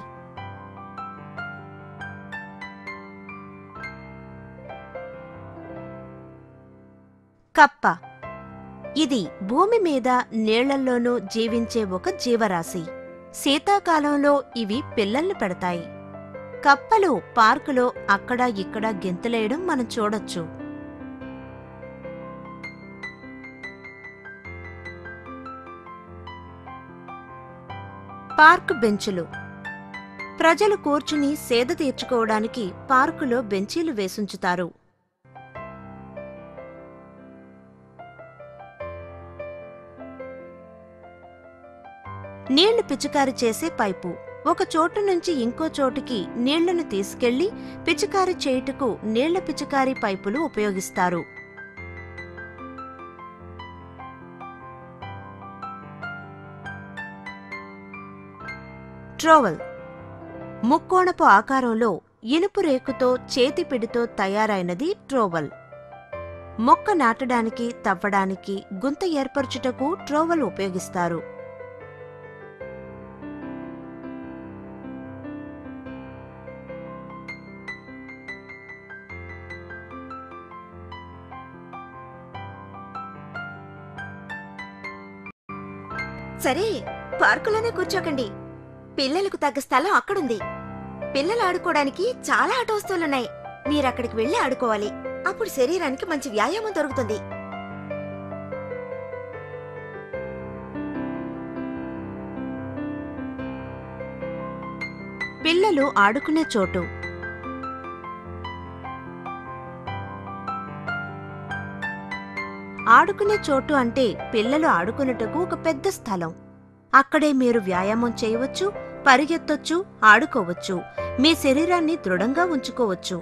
కప్ప ఇది భూమి మీద నీళ్లల్లోనూ జీవించే ఒక జీవరాశి శీతాకాలంలో ఇవి పిల్లల్ని పెడతాయి కప్పలు పార్కులో అక్కడా ఇక్కడా గెంతులేయడం మనం చూడొచ్చు పార్క్ బెంచులు ప్రజలు కూర్చుని సేద తీర్చుకోవడానికి పార్కులో బెంచీలు వేసుంచుతారు నీళ్లు పిచికారి చేసే పైపు ఒక చోటు నుంచి ఇంకో చోటుకి నీళ్లను తీసుకెళ్లి పిచికారి చేయుటకు నీళ్ల పిచికారి పైపులు ఉపయోగిస్తారు ట్రోవల్ ముక్కోణపు ఆకారంలో ఇనుపు రేకుతో చేతిపిడితో తయారైనది ట్రోవల్ మొక్క నాటడానికి తవ్వడానికి గుంత ఏర్పరచుటకు ట్రోవల్ ఉపయోగిస్తారు సరే పార్కులోనే కూర్చోకండి పిల్లలకు తగ్గ స్థలం అక్కడుంది పిల్లలు ఆడుకోవడానికి చాలా ఆట వస్తువులున్నాయి మీరక్కడికి వెళ్ళి ఆడుకోవాలి అప్పుడు శరీరానికి మంచి వ్యాయామం దొరుకుతుంది పిల్లలు ఆడుకునే చోటు ఆడుకునే చోటు అంటే పిల్లలు ఆడుకున్నటకు ఒక పెద్ద స్థలం అక్కడే మీరు వ్యాయామం చేయవచ్చు పరిగెత్తొచ్చు ఆడుకోవచ్చు మీ శరీరాన్ని దృఢంగా ఉంచుకోవచ్చు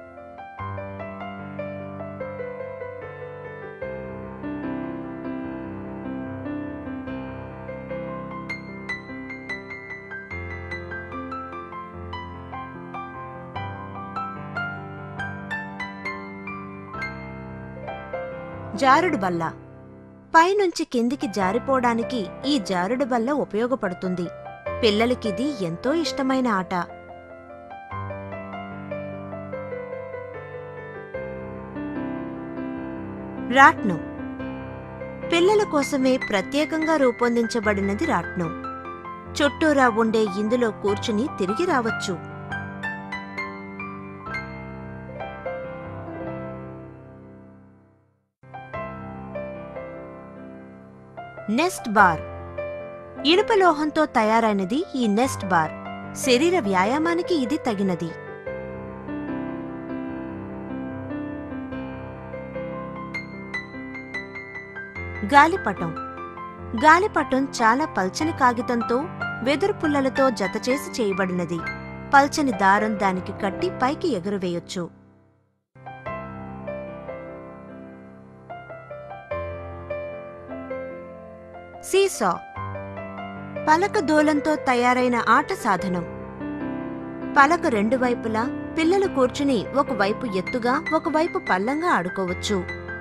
జారుడు బల్ల పైనుంచి కిందికి జారిపోవడానికి ఈ జారుడు బల్ల ఉపయోగపడుతుంది పిల్లలకిది ఎంతో ఇష్టమైన ఆట రాట్నం పిల్లల కోసమే ప్రత్యేకంగా రూపొందించబడినది రాట్నం చుట్టూరా ఉండే ఇందులో కూర్చుని తిరిగి రావచ్చు నెస్ట్ బార్ ఇనుప లోహంతో తయారైనది ఈ నెస్ట్ బార్ శరీర వ్యాయామానికి ఇది తగినది గాలిపటం గాలిపటం చాలా పల్చని కాగితంతో వెదురు పుల్లలతో జతచేసి చేయబడినది పల్చని దారం దానికి కట్టి పైకి ఎగురవేయొచ్చు సీసా పలక దూలంతో తయారైన ఆట సాధనం పలక రెండు వైపులా పిల్లలు కూర్చుని ఒకవైపు ఎత్తుగా ఒకవైపు పల్లంగా ఆడుకోవచ్చు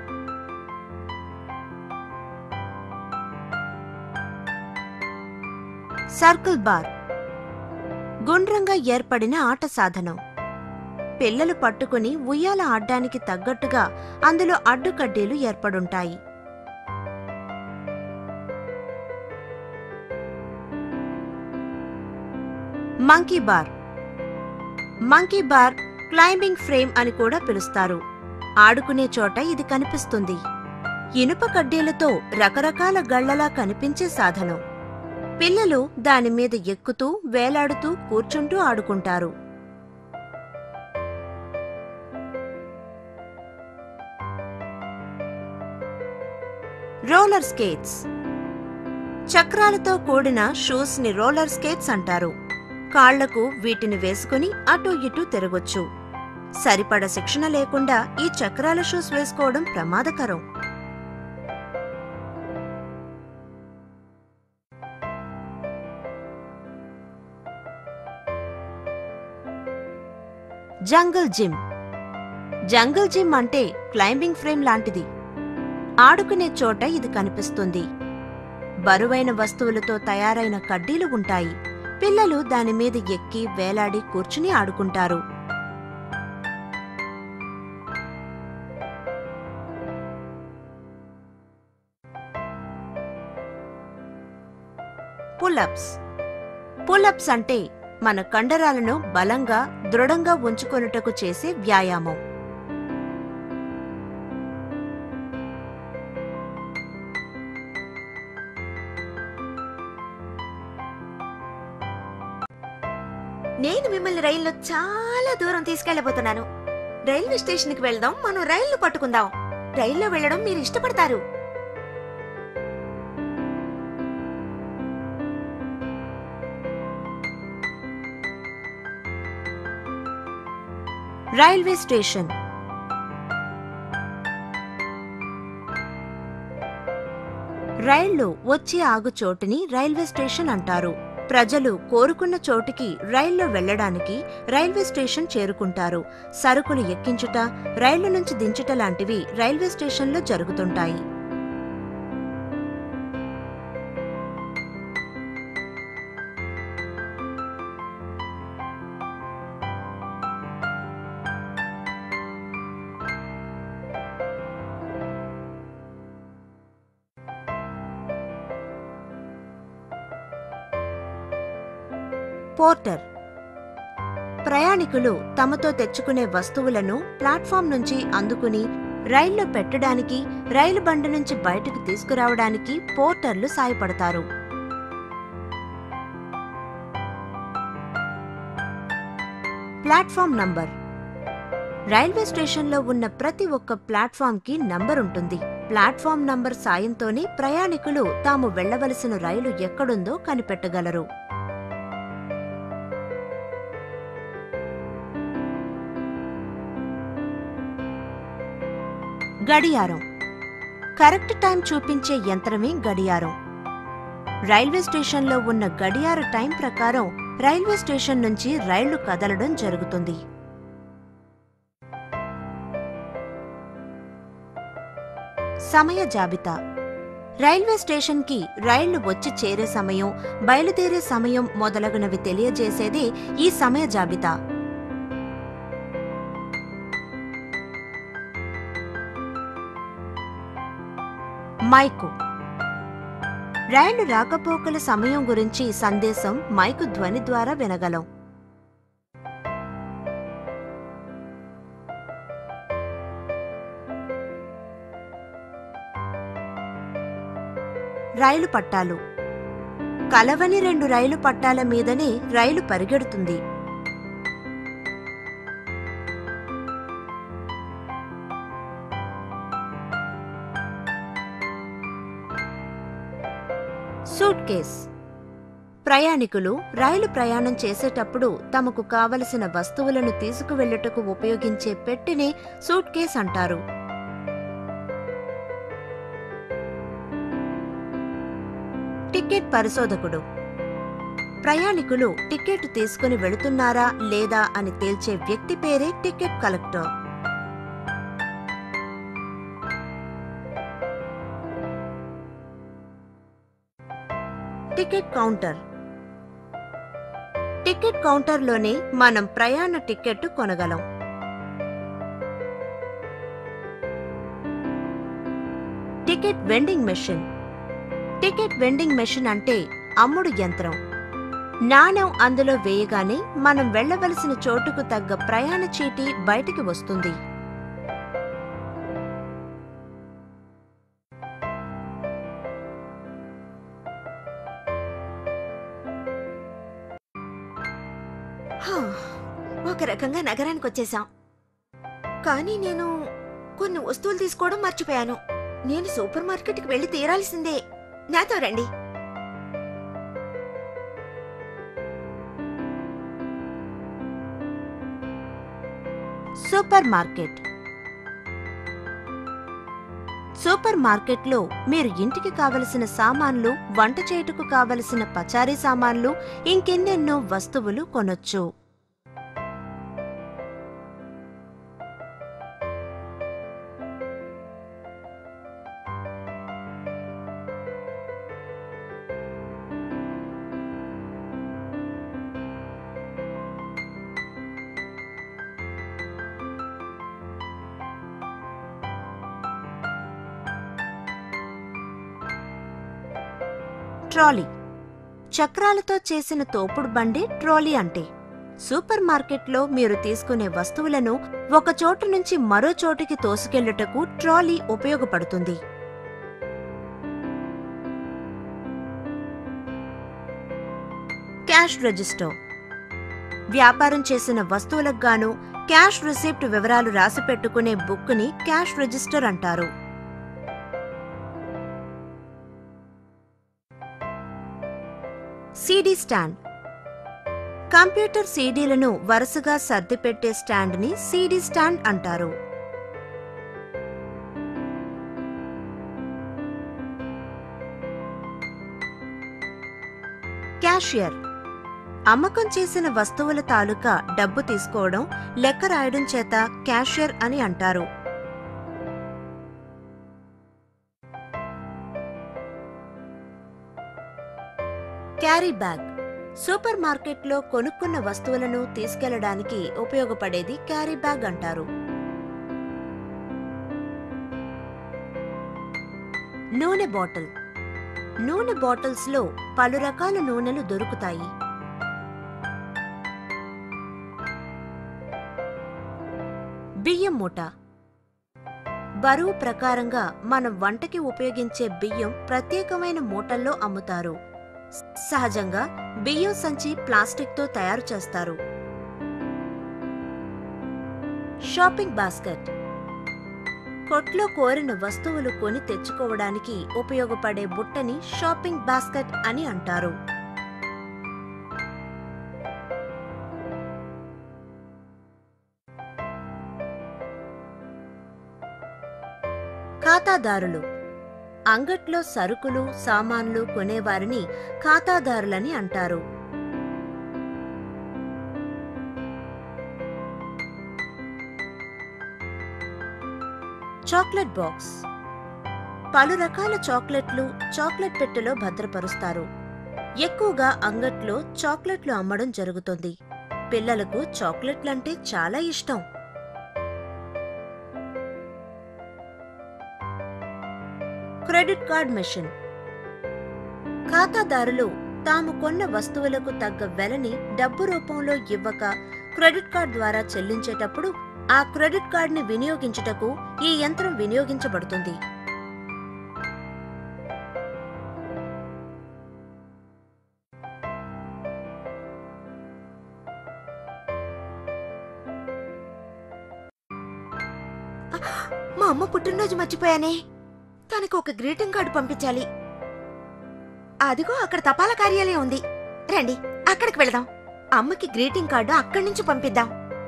సర్కిల్ బార్ గుండ్రంగా ఏర్పడిన ఆట సాధనం పిల్లలు పట్టుకుని ఉయ్యాల ఆడ్డానికి తగ్గట్టుగా అందులో అడ్డుకడ్డీలు ఏర్పడుంటాయి monkey bar monkey bar climbing frame అని కూడా పిలుస్తారు ఆడుకునే చోట ఇది కనిపిస్తుంది ఇనుప కడ్డీలతో రకరకాల గళ్లలా కనిపించే సాధనం పిల్లలు దాని మీద ఎక్కుతూ వేలాడుతూ కూర్చుంటూ ఆడుకుంటారు రోలర్ స్కేట్స్ చక్రాలతో కూడిన షూస్ ని రోలర్ స్కేట్స్ అంటారు కాళ్లకు వీటిని వేసుకుని అటూ ఇటూ తిరగొచ్చు సరిపడ శిక్షణ లేకుండా ఈ చక్రాల షూస్ వేసుకోవడం ప్రమాదకరం జంగల్ జిమ్ జంగల్ జిమ్ అంటే క్లైంబింగ్ ఫ్రేమ్ లాంటిది ఆడుకునే చోట ఇది కనిపిస్తుంది బరువైన వస్తువులతో తయారైన కడ్డీలు ఉంటాయి పిల్లలు దాని మీద ఎక్కి వేలాడి కూర్చుని ఆడుకుంటారు పుల్అప్స్ పుల్అప్స్ అంటే మన కండరాలను బలంగా దృఢంగా ఉంచుకొనుటకు చేసే వ్యాయామం నేను మిమ్మల్ని రైల్లో చాలా దూరం తీసుకెళ్లబోతున్నాను రైల్వే స్టేషన్కి వెళ్దాం మనం రైలు పట్టుకుందాం రైల్లో వెళ్ళడం మీరు ఇష్టపడతారు రైల్వే స్టేషన్ రైళ్లు వచ్చి ఆగు చోటుని రైల్వే స్టేషన్ అంటారు ప్రజలు కోరుకున్న చోటికి రైల్లో వెళ్లడానికి రైల్వే స్టేషన్ చేరుకుంటారు సరుకులు ఎక్కించుట రైళ్ల నుంచి దించుట లాంటివి రైల్వే స్టేషన్లో జరుగుతుంటాయి పోర్టర్ ప్రయాణికులు తమతో తెచ్చుకునే వస్తువులను ప్లాట్ఫామ్ నుంచి అందుకుని రైల్లో పెట్టడానికి రైలు బండి నుంచి బయటకు తీసుకురావడానికి పోర్టర్లు సాయపడతారు ప్లాట్ఫామ్ నంబర్ రైల్వే స్టేషన్లో ఉన్న ప్రతి ఒక్క ప్లాట్ఫామ్కి నంబర్ ఉంటుంది ప్లాట్ఫామ్ నంబర్ సాయంతోనే ప్రయాణికులు తాము వెళ్లవలసిన రైలు ఎక్కడుందో కనిపెట్టగలరు గడియారం కరెక్ట్ టైం చూపించే యంత్రమే గడియారం రైల్వే స్టేషన్లో ఉన్న గడియార టైం ప్రకారం రైల్వే స్టేషన్ నుంచి రైళ్లు కదలడం జరుగుతుంది సమయ జాబితా రైల్వే స్టేషన్కి రైళ్లు వచ్చి చేరే సమయం బయలుదేరే సమయం మొదలగునవి తెలియజేసేదే ఈ సమయ జాబితా మైకు రైలు రాకపోకల సమయం గురించి సందేశం మైకు ధ్వని ద్వారా వినగలం రైలు పట్టాలు కలవని రెండు రైలు పట్టాల మీదనే రైలు పరిగెడుతుంది సూట్ కేస్ ప్రయాణికులు రైలు ప్రయాణం చేసేటప్పుడు తమకు కావలసిన వస్తువులను తీసుకువెళ్ళుటకు ఉపయోగించే పెట్టెనే సూట్ కేస్ అంటారు టికెట్ పరిశోధకుడు ప్రయాణికులు టికెట్ తీసుకుని వెళుతున్నారా లేదా అని తేల్చే వ్యక్తి పేరే ticket collector ticket counter ticket కౌంటర్లోనే మనం ప్రయాణ టికెట్ కొనగలం ticket vending machine ticket vending machine అంటే అమ్ముడు యంత్రం నాణెం అందులో వేయగానే మనం వెళ్ళవలసిన చోటుకు తగ్గ ప్రయాణ చీటీ బయటికి వస్తుంది హా, ఒక రకంగా నగరానికి వచ్చేసాం కానీ నేను కొన్ని వస్తువులు తీసుకోవడం మర్చిపోయాను నేను సూపర్ మార్కెట్కి వెళ్ళి తీరాల్సిందే నాతో రండి సూపర్ మార్కెట్ సూపర్ మార్కెట్లో మీరు ఇంటికి కావలసిన సామాన్లు వంట చేయుటకు కావలసిన పచారీ సామాన్లు ఇంకెన్నెన్నో వస్తువులు కొనొచ్చు ట్రాలీ చక్రాలతో చేసిన తోపుడు బండి ట్రాలీ అంటే సూపర్ మార్కెట్లో మీరు తీసుకునే వస్తువులను ఒక చోటు నుంచి మరో చోటికి తోసుకెళ్లుటకు ట్రాలీ ఉపయోగపడుతుంది క్యాష్ రిజిస్టర్ వ్యాపారం చేసిన వస్తువులకు గాను క్యాష్ రిసిప్ట్ వివరాలు రాసి పెట్టుకునే బుక్ని క్యాష్ రిజిస్టర్ అంటారు సీడీ స్టాండ్ కంప్యూటర్ సీడీలను వరుసగా సర్దిపెట్టే స్టాండ్ని సీడీ స్టాండ్ అంటారు క్యాషియర్ అమ్మకం చేసిన వస్తువుల తాలూకా డబ్బు తీసుకోవడం లెక్క రాయడం చేత క్యాషియర్ అని అంటారు క్యారీ బ్యాగ్ సూపర్ మార్కెట్లో కొనుక్కున్న వస్తువులను తీసుకెళ్లడానికి ఉపయోగపడేది క్యారీ బ్యాగ్ అంటారు నూనె బాటిల్ నూనె బాటిల్స్లో పలు రకాల నూనెలు దొరుకుతాయి బియ్యం మూట బరువు ప్రకారంగా మనం వంటకి ఉపయోగించే బియ్యం ప్రత్యేకమైన మూటల్లో అమ్ముతారు సహజంగా బియ్యం సంచి ప్లాస్టిక్తో తయారు చేస్తారు షాపింగ్ బాస్కెట్ కొట్లో కోరిన వస్తువులు కొని తెచ్చుకోవడానికి ఉపయోగపడే బుట్టని షాపింగ్ బాస్కెట్ అని అంటారు ఖాతాదారులు అంగట్లో సరుకులు సామాన్లు కొనేవారిని ఖాతాదారులని అంటారు చాక్లెట్ బాక్స్ పలు రకాల చాక్లెట్లు చాక్లెట్ పెట్టెలో భద్రపరుస్తారు ఎక్కువగా అంగట్లో చాక్లెట్లు అమ్మడం జరుగుతుంది పిల్లలకు చాక్లెట్లంటే చాలా ఇష్టం క్రెడిట్ కార్డ్ మెషిన్ ఖాతాదారులు తాము కొన్న వస్తువులకు తగ్గ వెలని డబ్బు రూపంలో ఇవ్వక క్రెడిట్ కార్డ్ ద్వారా చెల్లించేటప్పుడు ఆ క్రెడిట్ కార్డుని వినియోగించుటకు ఈ యంత్రం వినియోగించబడుతుంది మా అమ్మ పుట్టినరోజు మర్చిపోయానే తనకు ఒక గ్రీటింగ్ కార్డు పంపించాలి అదిగో అక్కడ తపాలా కార్యాలయం ఉంది రండి అక్కడికి వెళదాం అమ్మకి గ్రీటింగ్ కార్డు అక్కడి నుంచి పంపిద్దాం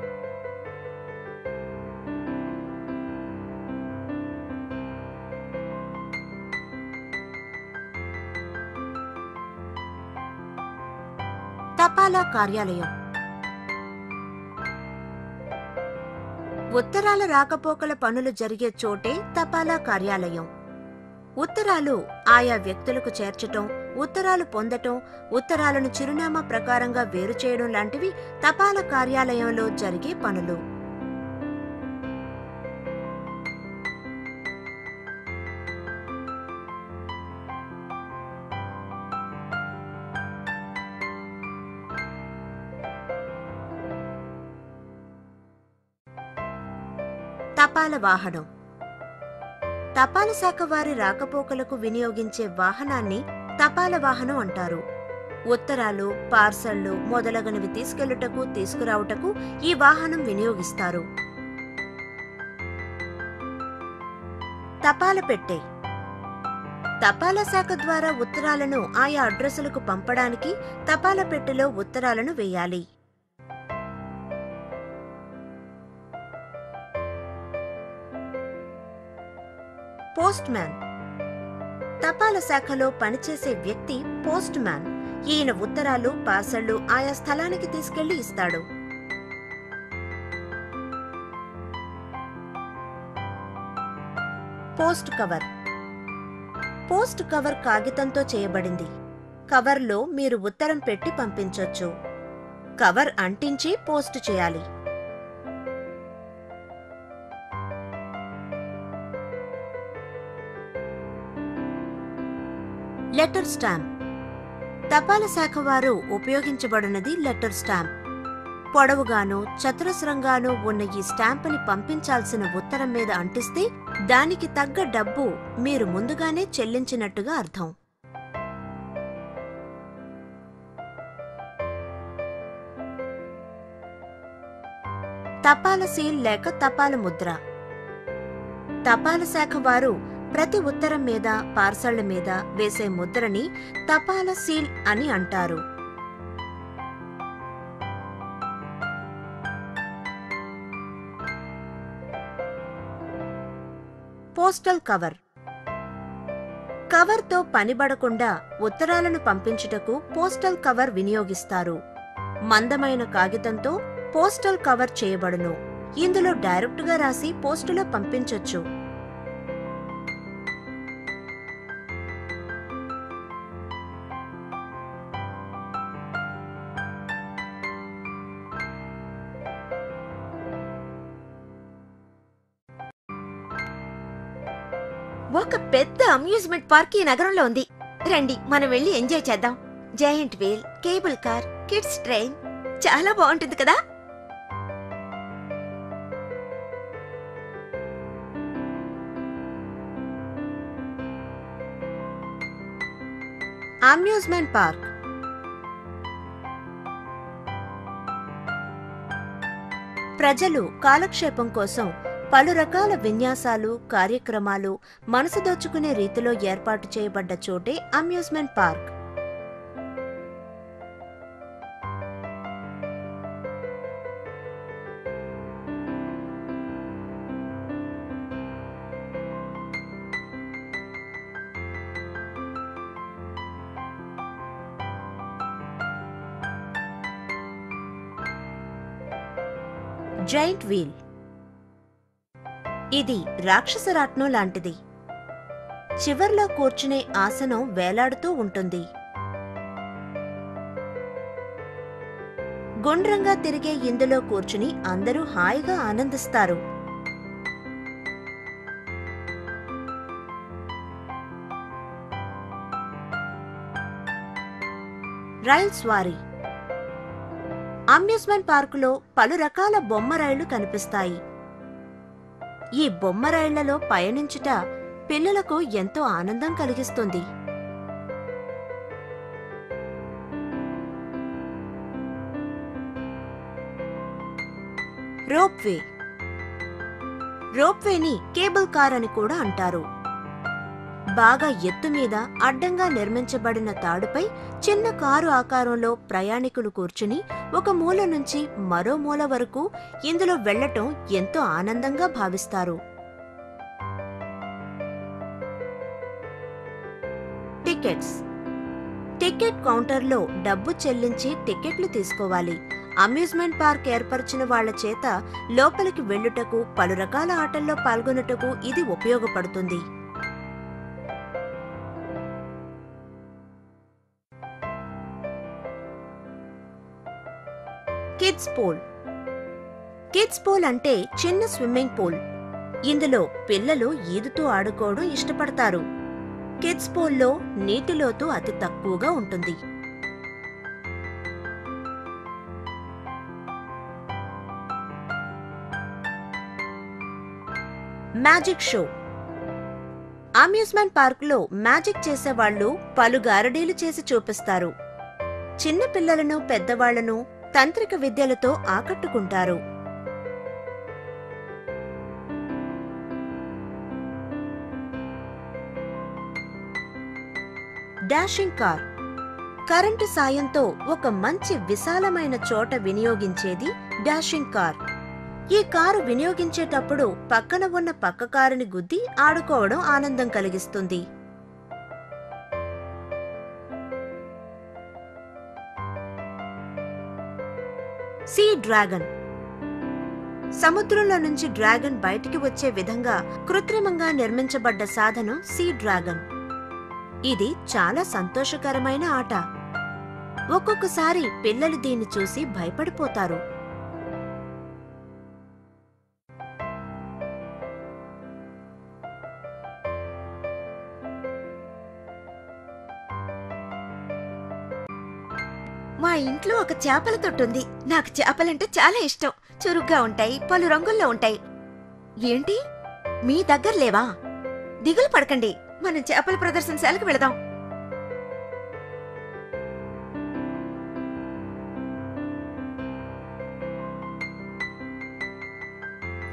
తపాలా కార్యాలయం ఉత్తరాల రాకపోకల పనులు జరిగే చోటే తపాలా కార్యాలయం ఉత్తరాలు ఆయా వ్యక్తులకు చేర్చటం ఉత్తరాలు పొందటం ఉత్తరాలను చిరునామా ప్రకారంగా వేరు చేయడం లాంటివి తపాలా కార్యాలయంలో జరిగే పనులు తపాల వాహనం తపాల శాఖ వారి రాకపోకలకు వినియోగించే వాహనాన్ని తపాల వాహనం అంటారు ఉత్తరాలు పార్సళ్లు మొదలగునవి తీసుకెళ్లుటకు తీసుకురావుటకు ఈ వాహనం వినియోగిస్తారు తపాల పెట్టె తపాలా శాఖ ద్వారా ఉత్తరాలను ఆయా అడ్రస్సులకు పంపడానికి తపాలా పెట్టెలో ఉత్తరాలను వేయాలి పోస్ట్ మ్యాన్ తపాలా శాఖలో పనిచేసే వ్యక్తి పోస్ట్ మ్యాన్ ఈయన ఉత్తరాలు పార్సళ్లు ఆయా స్థలానికి తీసుకెళ్లి ఇస్తాడు పోస్ట్ కవర్ పోస్ట్ కవర్ కాగితంతో చేయబడింది కవర్లో మీరు ఉత్తరం పెట్టి పంపించొచ్చు కవర్ అంటించి పోస్ట్ చేయాలి లెటర్ స్టాంప్ తపాలా శాఖ వారు ఉపయోగించబడినది లెటర్ స్టాంప్ పొడవుగాను చతురస్రంగాను ఉన్న ఈ స్టాంపుని పంపించాల్సిన ఉత్తరం మీద అంటిస్తే దానికి తగ్గ డబ్బు మీరు ముందుగానే చెల్లించినట్టుగా అర్థం తపాల సీల్ లేక తపాల ముద్ర తపాల శాఖ వారు ప్రతి ఉత్తరం మీద పార్సళ్ల మీద వేసే ముద్రని తపాల సీల్ అని అంటారు పోస్టల్ కవర్ కవర్తో పనిబడకుండా ఉత్తరాలను పంపించుటకు పోస్టల్ కవర్ వినియోగిస్తారు మందమైన కాగితంతో పోస్టల్ కవర్ చేయబడును ఇందులో డైరెక్టుగా రాసి పోస్టులో పంపించొచ్చు ఒక పెద్ద అమ్యూజ్మెంట్ పార్క్ ఈ నగరంలో ఉంది రండి మనం వెళ్ళి ఎంజాయ్ చేద్దాం giant wheel cable car kids train చాలా బాగుంటుంది కదా అమ్యూజ్మెంట్ పార్క్ ప్రజలు కాలక్షేపం కోసం పలు రకాల విన్యాసాలు కార్యక్రమాలు మనసు దోచుకునే రీతిలో ఏర్పాటు చేయబడ్డ చోటే అమ్యూజ్మెంట్ పార్క్ జైంట్ వీల్ ఇది రాక్షసరాట్నం లాంటిది చివర్లో కూర్చునే ఆసనం వేలాడుతూ ఉంటుంది గుండ్రంగా తిరిగే ఇందులో కూర్చుని అందరూ హాయిగా ఆనందిస్తారు రైల్ స్వారీ అమ్యూజ్మెంట్ పార్కులో పలు రకాల బొమ్మ రైళ్లు కనిపిస్తాయి ఈ బొమ్మ రైళ్లలో పయనించుట పిల్లలకు ఎంతో ఆనందం కలిగిస్తుంది రోప్వే రోప్వేని కేబుల్ కార్ అని కూడా అంటారు బాగా ఎత్తు మీద అడ్డంగా నిర్మించబడిన తాడుపై చిన్న కారు ఆకారంలో ప్రయాణికులు కూర్చుని ఒక మూల నుంచి మరో మూల వరకు ఇందులో వెళ్లటం ఎంతో ఆనందంగా భావిస్తారు టికెట్స్ టికెట్ కౌంటర్లో డబ్బు చెల్లించి టికెట్లు తీసుకోవాలి అమ్యూజ్మెంట్ పార్క్ ఏర్పరిచిన వాళ్ల చేత లోపలికి వెళ్ళుటకు పలు రకాల ఆటల్లో పాల్గొనుటకు ఇది ఉపయోగపడుతుంది కిడ్స్ పూల్ కిడ్స్ పూల్ అంటే చిన్న స్విమ్మింగ్ పూల్ ఇందులో పిల్లలు ఈదుతూ ఆడుకోవడం ఇష్టపడతారు కిడ్స్ పూల్లో నీటి లోతు అతి తక్కువగా ఉంటుంది మ్యాజిక్ షో అమ్యూజ్మెంట్ పార్కులో మ్యాజిక్ చేసేవాళ్లు పలు గారడీలు చేసి చూపిస్తారు చిన్న పిల్లలను పెద్దవాళ్లను తాంత్రిక విద్యలతో ఆకట్టుకుంటారు డాషింగ్ కార్ కరెంటు సాయంతో ఒక మంచి విశాలమైన చోట వినియోగించేది డాషింగ్ కార్ ఈ కారు వినియోగించేటప్పుడు పక్కన ఉన్న పక్క కారుని గుద్ది ఆడుకోవడం ఆనందం కలిగిస్తుంది సీ డ్రాగన్ సముద్రంలో నుంచి డ్రాగన్ బయటికి వచ్చే విధంగా కృత్రిమంగా నిర్మించబడ్డ సాధనం సీ డ్రాగన్ ఇది చాలా సంతోషకరమైన ఆట ఒక్కొక్కసారి పిల్లలు దీన్ని చూసి భయపడిపోతారు మా ఇంట్లో ఒక చేపల తొట్టు ఉంది నాకు చేపలంటే చాలా ఇష్టం చురుగ్గా ఉంటాయి పలు రంగుల్లో ఉంటాయి ఏంటి మీ దగ్గర లేవా దిగులు పడకండి మనం చేపల ప్రదర్శనశాలకు వెళదాం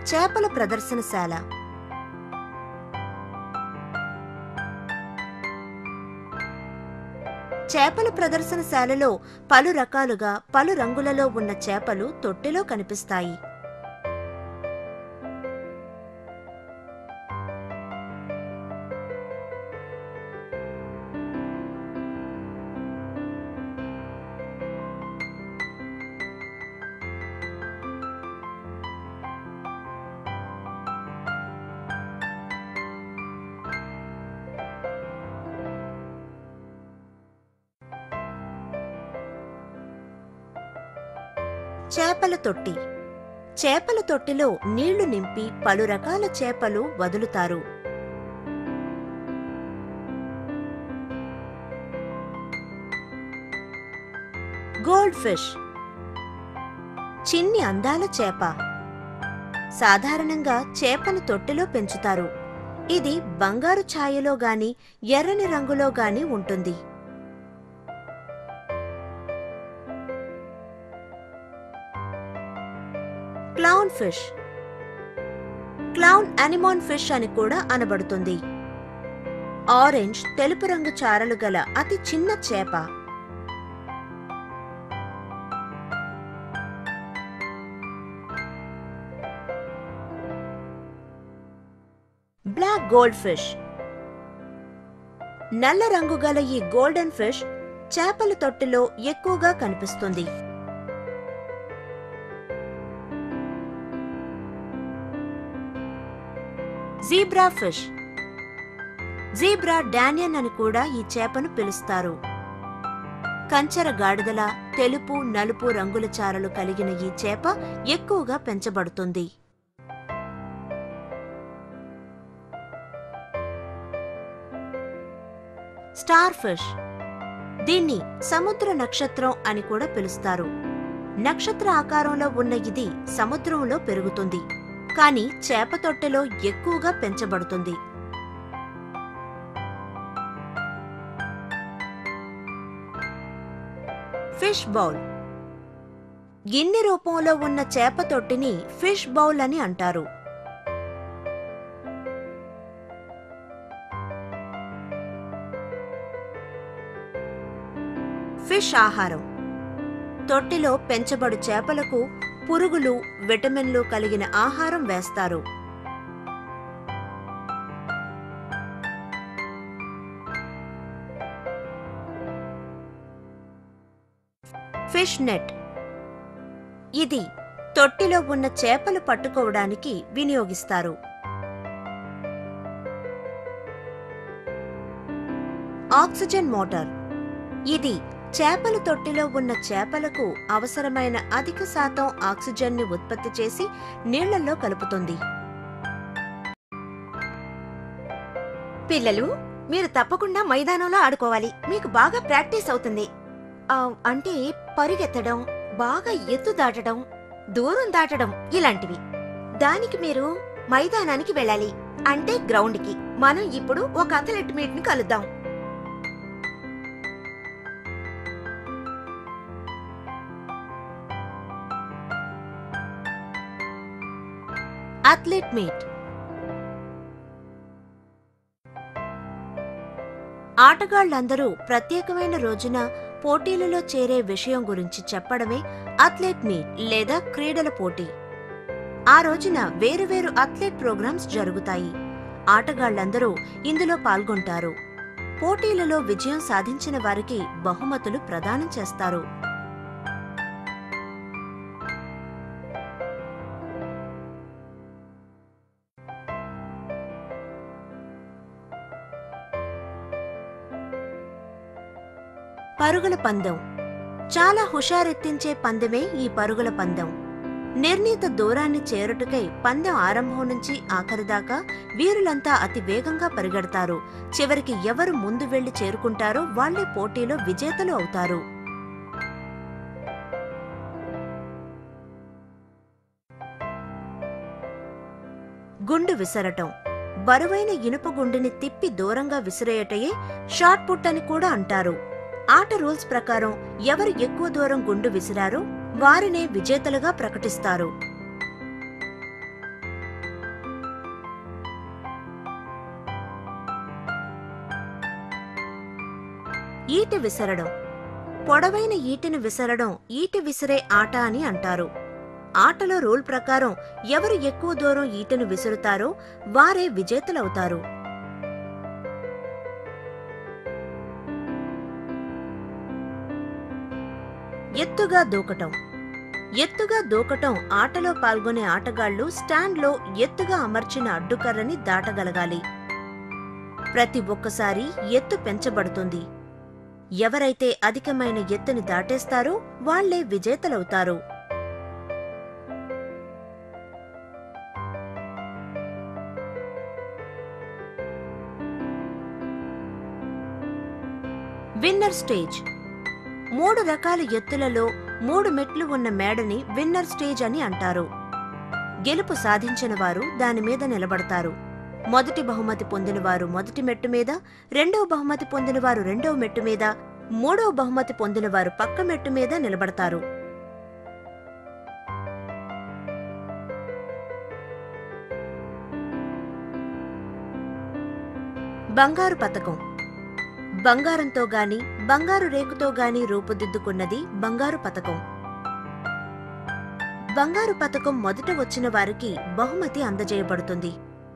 చేపల ప్రదర్శనశాల చేపల ప్రదర్శనశాలలో పలు రకాలుగా పలు రంగులలో ఉన్న చేపలు తొట్టెలో కనిపిస్తాయి చేపల తొట్టి చేపల తొట్టిలో నీళ్లు నింపి పలు రకాల చేపలు వదులుతారు గోల్డ్ ఫిష్ చిన్ని అందాల చేప సాధారణంగా చేపను తొట్టిలో పెంచుతారు ఇది బంగారు ఛాయలో గాని ఎర్రని రంగులో గాని ఉంటుంది clown fish clown anemone fish అని కూడా అనబడుతుంది ఆరెంజ్ తెలుపు రంగు చారలు గల అతి చిన్న చేప బ్లాక్ గోల్డ్ ఫిష్ నల్ల రంగు గల ఈ గోల్డెన్ ఫిష్ చేపల తొట్టిలో ఎక్కువగా కనిపిస్తుంది జీబ్రా ఫిష్ జీబ్రా డానియన్ అని కూడా ఈ చేపను పిలుస్తారు కంచర గాడిదల తెలుపు నలుపు రంగుల చారలు కలిగిన ఈ చేప ఎక్కువగా పెంచబడుతుంది స్టార్ ఫిష్ దీన్ని సముద్ర నక్షత్రం అని కూడా పిలుస్తారు నక్షత్ర ఆకారంలో ఉన్న ఇది సముద్రంలో పెరుగుతుంది కానీ చేప తొట్టెలో ఎక్కువగా పెంచబడుతుంది ఫిష్ బౌల్ గిన్నె రూపంలో ఉన్న చేప తొట్టిని ఫిష్ బౌల్ అని అంటారు ఫిష్ ఆహారం తొట్టిలో పెంచబడు చేపలకు పురుగులు విటమిన్లు కలిగిన ఆహారం వేస్తారు ఫిష్ నెట్ ఇది తొట్టిలో ఉన్న చేపలు పట్టుకోవడానికి వినియోగిస్తారు ఆక్సిజన్ మోటార్ ఇది చేపల తొట్టిలో ఉన్న చేపలకు అవసరమైన అధిక శాతం ఆక్సిజన్ని ఉత్పత్తి చేసి నీళ్లలో కలుపుతుంది పిల్లలు మీరు తప్పకుండా మైదానంలో ఆడుకోవాలి మీకు బాగా ప్రాక్టీస్ అవుతుంది ఆ, అంటే పరిగెత్తడం బాగా ఎత్తు దాటడం దూరం దాటడం ఇలాంటివి దానికి మీరు మైదానానికి వెళ్ళాలి అంటే గ్రౌండ్కి మనం ఇప్పుడు ఒక అథ్లెట్ మీట్ ని కలుద్దాం అథ్లెట్ మీట్ ఆటగాళ్లందరూ ప్రత్యేకమైన రోజున పోటీలలో చేరే విషయం గురించి చెప్పడమే అథ్లెట్ మీట్ లేదా క్రీడల పోటీ ఆ రోజున వేరువేరు అథ్లెట్ ప్రోగ్రామ్స్ జరుగుతాయి ఆటగాళ్లందరూ ఇందులో పాల్గొంటారు పోటీలలో విజయం సాధించిన వారికి బహుమతులు ప్రదానం చేస్తారు పరుగుల పందెం చాలా హుషారెత్తించే పందెమే ఈ పరుగుల పందెం నిర్ణీత దూరాన్ని చేరుటకై పందెం ఆరంభం నుంచి ఆఖరి దాకా వీరులంతా అతి వేగంగా పరిగెడతారు చివరికి ఎవరు ముందు వెళ్లి చేరుకుంటారో వాళ్లే పోటీలో విజేతలు అవుతారు గుండు విసరటం బరువైన ఇనుప గుండుని తిప్పి దూరంగా విసిరేయటయే షార్ట్ పుట్ అని కూడా అంటారు ఆట రూల్స్ ప్రకారం ఎవరు ఎక్కువ దూరం గుండు విసిరారో వారినే విజేతలుగా ప్రకటిస్తారు ఈటె విసరడం పొడవైన ఈటెను విసరడం ఈటె విసిరే ఆట అని అంటారు ఆటలో రూల్ ప్రకారం ఎవరు ఎక్కువ దూరం ఈటెను విసురుతారో వారే విజేతలవుతారు ఎత్తుగా దూకటం ఎత్తుగా దూకటం ఆటలో పాల్గొనే ఆటగాళ్లు స్టాండ్లో ఎత్తుగా అమర్చిన అడ్డుకర్రని దాటగలగాలి ప్రతి ఒక్కసారి ఎత్తు పెంచబడుతుంది ఎవరైతే అధికమైన ఎత్తుని దాటేస్తారో వాళ్లే విజేతలవుతారు విన్నర్ స్టేజ్ మూడు రకాల ఎత్తులలో మూడు మెట్లు ఉన్న మేడని విన్నర్ స్టేజ్ అని అంటారు గెలుపు సాధించిన వారు దాని మీద నిలబడతారు మొదటి బహుమతి పొందినవారు మొదటి మెట్టు మీద రెండవ బహుమతి పొందినవారు రెండవ మెట్టు మీద మూడవ బహుమతి పొందినవారు పక్క మెట్టు మీద నిలబడతారు బంగారు పతకం బంగారంతో గాని బంగారు రేకుతో గాని రూపుదిద్దుకున్నది బంగారు పతకం బంగారు పతకం మొదట వచ్చిన వారికి బహుమతి అందజేయబడుతుంది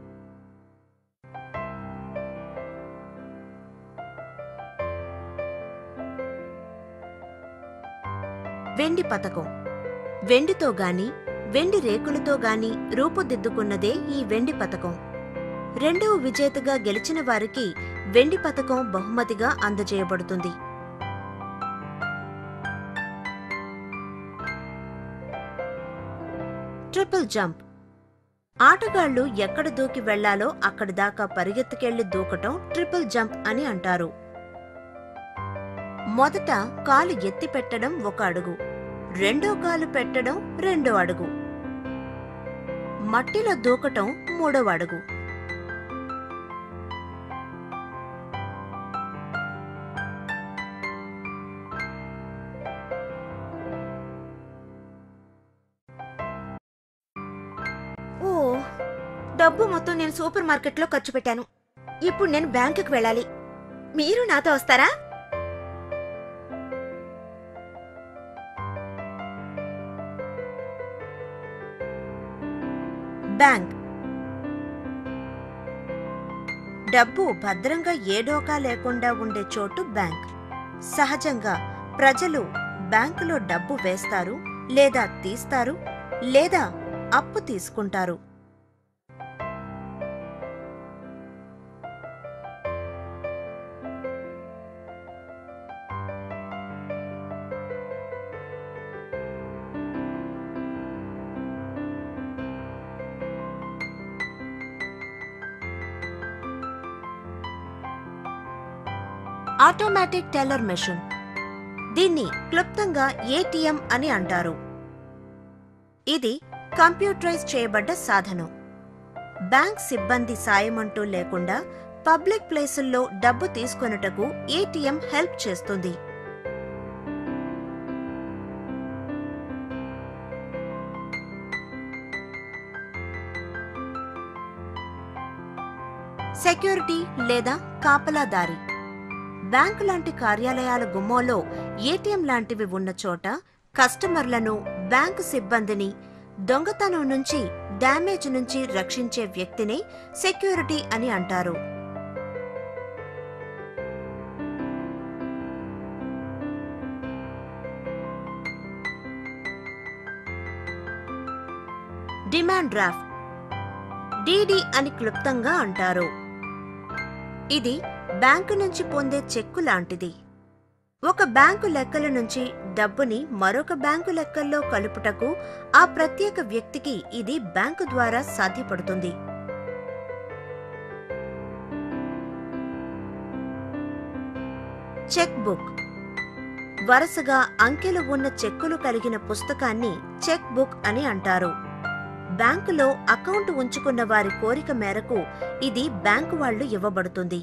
వెండి పతకం వెండితో గాని వెండి రేకులతో గాని రూపుదిద్దుకున్నదే ఈ వెండి పతకం రెండవ విజేతగా గెలిచిన వారికి వెండి పతకం బహుమతిగా అందజేయబడుతుంది ట్రిపుల్ జంప్ ఆటగాళ్లు ఎక్కడ దూకి వెళ్లాలో అక్కడి దాకా పరిగెత్తుకెళ్లి దూకటం ట్రిపుల్ జంప్ అని అంటారు మొదట కాలు ఎత్తి పెట్టడం ఒక అడుగు రెండో కాలు పెట్టడం రెండో అడుగు మట్టిలో దూకటం మూడవ అడుగు ఓ డబ్బు మొత్తం నేను సూపర్ మార్కెట్లో ఖర్చు పెట్టాను ఇప్పుడు నేను బ్యాంకుకి వెళ్ళాలి మీరు నాతో వస్తారా బ్యాంక్ డబ్బు భద్రంగా ఏ డోకా లేకుండా ఉండే చోటు బ్యాంక్ సహజంగా ప్రజలు బ్యాంకులో డబ్బు వేస్తారు లేదా తీస్తారు లేదా అప్పు తీసుకుంటారు ఆటోమేటిక్ టెల్లర్ మెషిన్ దీన్ని క్లుప్తంగా ఏటీఎం అని అంటారు ఇది కంప్యూటరైజ్ చేయబడ్డ సాధనం బ్యాంక్ సిబ్బంది సాయమంటూ లేకుండా పబ్లిక్ ప్లేసుల్లో డబ్బు తీసుకొనుటకు ఏటీఎం హెల్ప్ చేస్తుంది సెక్యూరిటీ లేదా కాపలాదారి బ్యాంకు లాంటి కార్యాలయాల గుమ్మోలో ఏటీఎం లాంటివి ఉన్న చోట కస్టమర్లను బ్యాంకు సిబ్బందిని దొంగతనం నుంచి డ్యామేజ్ నుంచి రక్షించే వ్యక్తినే సెక్యూరిటీ అని అంటారు డిమాండ్ డ్రాఫ్ట్ డీడీ అని క్లుప్తంగా అంటారు ఇది బ్యాంకు నుంచి పొందే చెక్కు లాంటిది ఒక బ్యాంకు లెక్కల నుంచి డబ్బుని మరొక బ్యాంకు లెక్కల్లో కలుపుటకు ఆ ప్రత్యేక వ్యక్తికి ఇది బ్యాంకు ద్వారా సాధ్యపడుతుంది చెక్ బుక్ వరుసగా అంకెలు ఉన్న చెక్కులు కలిగిన పుస్తకాన్ని చెక్ బుక్ అని అంటారు బ్యాంకులో అకౌంట్ ఉంచుకున్న వారి కోరిక మేరకు ఇది బ్యాంకు వాళ్ళు ఇవ్వబడుతుంది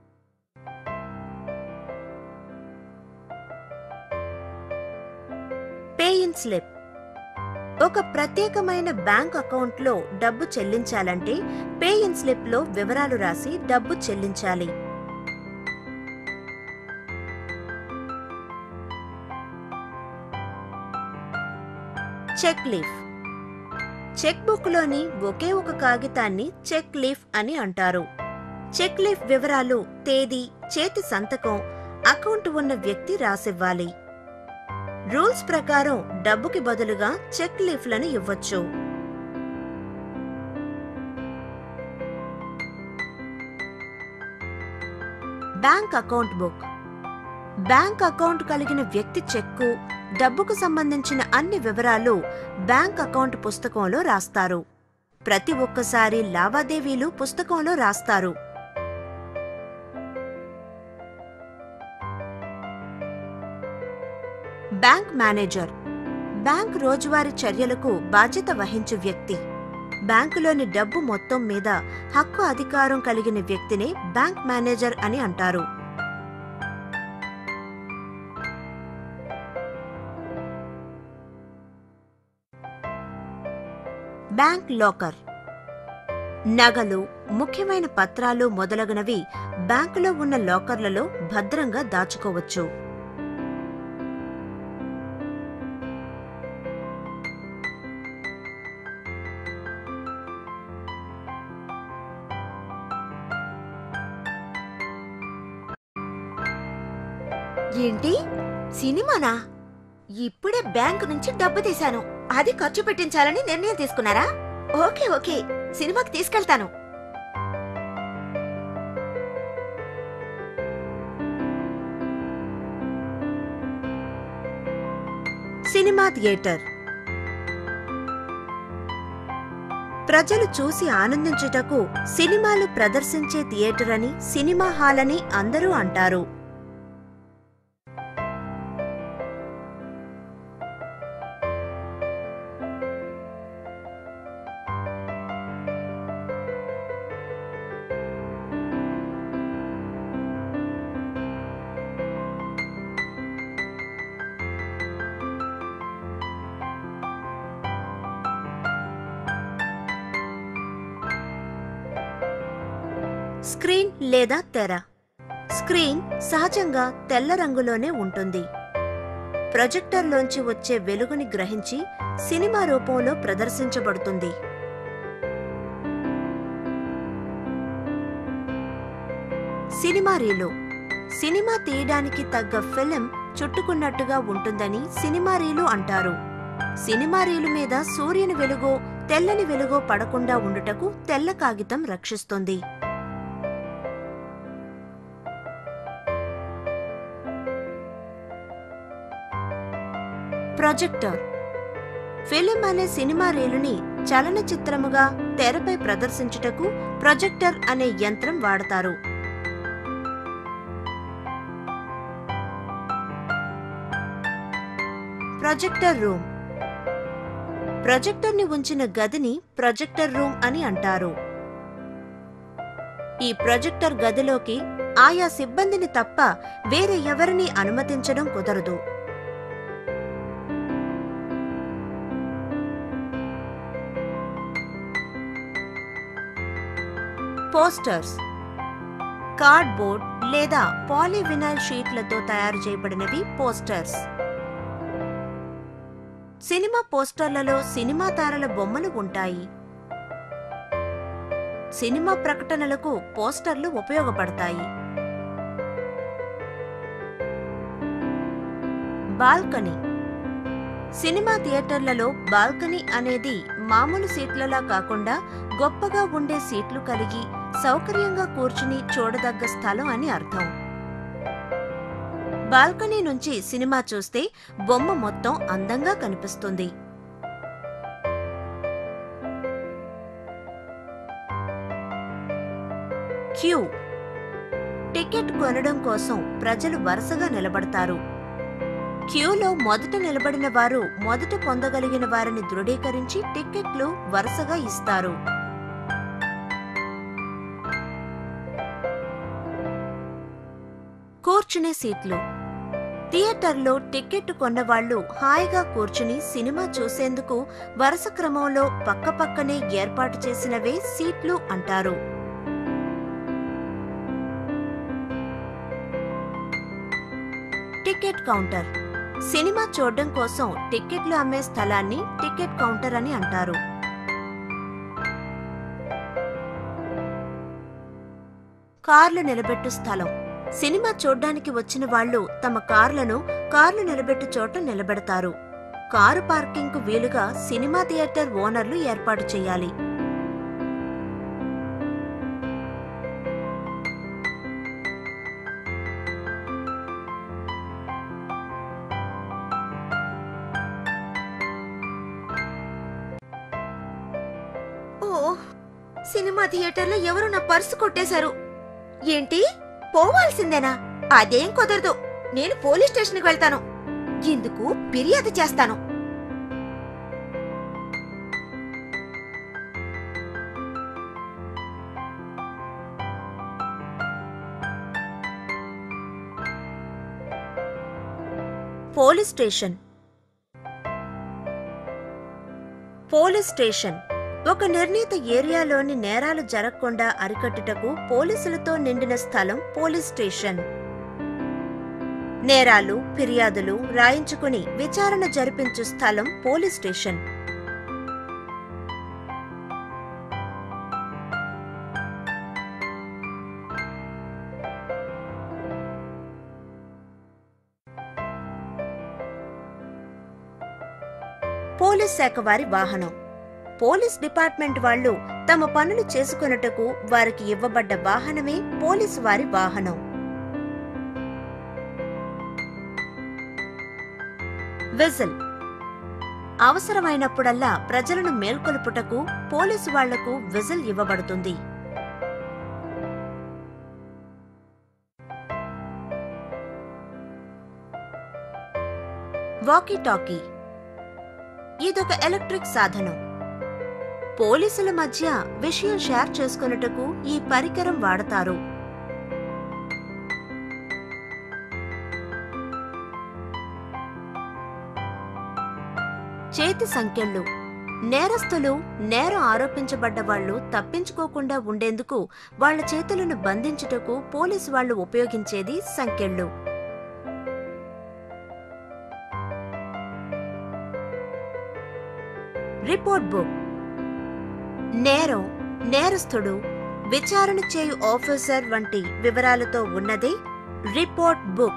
పే ఇన్ స్లిప్ ఒక ప్రత్యేకమైన బ్యాంక్ అకౌంట్లో డబ్బు చెల్లించాలంటే పే ఇన్ స్లిప్లో వివరాలు రాసి డబ్బు చెల్లించాలి చెక్ లీఫ్ చెక్ బుక్లోని ఒకే ఒక కాగితాన్ని చెక్ లీఫ్ అని అంటారు చెక్ లీఫ్ వివరాలు తేదీ చేతి సంతకం అకౌంట్ ఉన్న వ్యక్తి రాసివ్వాలి రూల్స్ ప్రకారం డబ్బుకి బదులుగా చెక్ లీఫ్లను ఇవ్వొచ్చు bank account book bank account కలిగిన వ్యక్తి చెక్కు డబ్బుకు సంబంధించిన అన్ని వివరాలు బ్యాంక్ అకౌంట్ పుస్తకంలో రాస్తారు ప్రతి ఒక్కసారి లావాదేవీలు పుస్తకంలో రాస్తారు బ్యాంక్ మేనేజర్ బ్యాంక్ రోజువారీ చర్యలకు బాధ్యత వహించు వ్యక్తి బ్యాంకులోని డబ్బు మొత్తం మీద హక్కు అధికారం కలిగిన వ్యక్తినే బ్యాంక్ మేనేజర్ అని అంటారు బ్యాంక్ లాకర్ నగలు ముఖ్యమైన పత్రాలు మొదలగునవి బ్యాంకులో ఉన్న లాకర్లలో భద్రంగా దాచుకోవచ్చు ఏంటి సినిమానా ఇప్పుడే బ్యాంకు నుంచి డబ్బు తీశాను అది ఖర్చు పెట్టించాలని నిర్ణయం తీసుకున్నారా ఓకే ఓకే సినిమాకి తీసుకెళ్తాను సినిమా థియేటర్ ప్రజలు చూసి ఆనందించుటకు సినిమాలు ప్రదర్శించే థియేటర్ అని సినిమా హాల్ అని అందరూ అంటారు స్క్రీన్ లేదా తెర స్క్రీన్ సహజంగా తెల్ల రంగులోనే ఉంటుంది ప్రొజెక్టర్లోంచి వచ్చే వెలుగుని గ్రహించి సినిమా రూపంలో ప్రదర్శించబడుతుంది సినిమా రీలు సినిమా తీయడానికి తగ్గ ఫిలిం చుట్టుకున్నట్టుగా ఉంటుందని సినిమా రీలు అంటారు సినిమా రీలు మీద సూర్యుని వెలుగో తెల్లని వెలుగో పడకుండా ఉండుటకు తెల్ల కాగితం రక్షిస్తుంది ప్రొజెక్టర్ ఫిలిం అనే సినిమా రీలుని చలనచిత్రముగా తెరపై ప్రదర్శించుటకు ప్రొజెక్టర్ అనే యంత్రం వాడతారు ప్రొజెక్టర్ రూమ్ ప్రొజెక్టర్ని ఉంచిన గదిని ప్రొజెక్టర్ రూమ్ అని అంటారు ఈ ప్రొజెక్టర్ గదిలోకి ఆయా సిబ్బందిని తప్ప వేరే ఎవరిని అనుమతించడం కుదరదు పోస్టర్స్ కార్డ్బోర్డ్ లేదా పాలీవినైల్ షీట్లతో తయారు చేయబడినవి పోస్టర్స్ సినిమా పోస్టర్లలో సినిమా తారల బొమ్మలు ఉంటాయి సినిమా ప్రకటనలకు పోస్టర్లు ఉపయోగపడతాయి బాల్కనీ సినిమా థియేటర్లలో బాల్కనీ అనేది మామూలు సీట్లలా కాకుండా గొప్పగా ఉండే సీట్లు కలిగి సౌకర్యంగా కూర్చుని చూడదగ్గ స్థలం అని అర్థం బాల్కనీ నుంచి సినిమా చూస్తే బొమ్మ మొత్తం అందంగా కనిపిస్తుంది క్యూ టికెట్ కొనడం కోసం ప్రజలు వరుసగా నిలబడతారు క్యూలో మొదట నిలబడిన వారు మొదట పొందగలిగిన వారిని దృఢీకరించి టిక్కెట్లు వరుసగా ఇస్తారు కూర్చునే సీట్లు థియేటర్లో టికెట్ కొన్నవాళ్లు హాయిగా కూర్చుని సినిమా చూసేందుకు వరుస క్రమంలో పక్కపక్కనే ఏర్పాటు చేసినవే సీట్లు అంటారు టికెట్ కౌంటర్ సినిమా చూడడం కోసం టిక్కెట్లు అమ్మే స్థలాన్ని టికెట్ కౌంటర్ అని అంటారు కార్లు నిలబెట్టు స్థలం సినిమా చూడ్డానికి వచ్చిన వాళ్ళు తమ కార్లను కార్లు నిలబెట్టు చోట నిలబెడతారు కారు పార్కింగ్కు వీలుగా సినిమా థియేటర్ ఓనర్లు ఏర్పాటు చేయాలి ఓ సినిమా థియేటర్లో ఎవరు నా పర్సు కొట్టేశారు ఏంటి పోవాల్సిందేనా అదేం కుదరదు నేను పోలీస్ స్టేషన్కి వెళ్తాను ఇందుకు ఫిర్యాదు చేస్తాను పోలీస్ స్టేషన్ పోలీస్ స్టేషన్ ఒక నిర్ణీత ఏరియాలోని నేరాలు జరగకుండా అరికట్టుటకు పోలీసులతో నిండిన స్థలం పోలీస్ స్టేషన్ నేరాలు ఫిర్యాదులు రాయించుకుని విచారణ జరిపించు స్థలం పోలీస్ స్టేషన్ పోలీస్ శాఖ వారి వాహనం పోలీస్ డిపార్ట్మెంట్ వాళ్ళు తమ పనులు చేసుకొనుటకు వారికి ఇవ్వబడ్డ వాహనమే పోలీసు వారి వాహనం విజిల్ అవసరమైనప్పుడల్లా ప్రజలను మేల్కొలుపుటకు పోలీసు వాళ్లకు విజిల్ ఇవ్వబడుతుంది వాకీ టాకీ ఇదొక ఎలక్ట్రిక్ సాధనం పోలీసుల మధ్య విషయం షేర్ చేసుకొనుటకు ఈ పరికరం వాడతారు చేతి సంఖ్యలు నేరస్తులు నేరం ఆరోపించబడ్డ వాళ్ళు తప్పించుకోకుండా ఉండేందుకు వాళ్ళ చేతులను బంధించుటకు పోలీసు వాళ్ళు ఉపయోగించేది సంఖ్యలు రిపోర్ట్ బుక్ నేరం నేరస్తుడు విచారణ చేయు ఆఫీసర్ వంటి వివరాలతో ఉన్నదే రిపోర్ట్ బుక్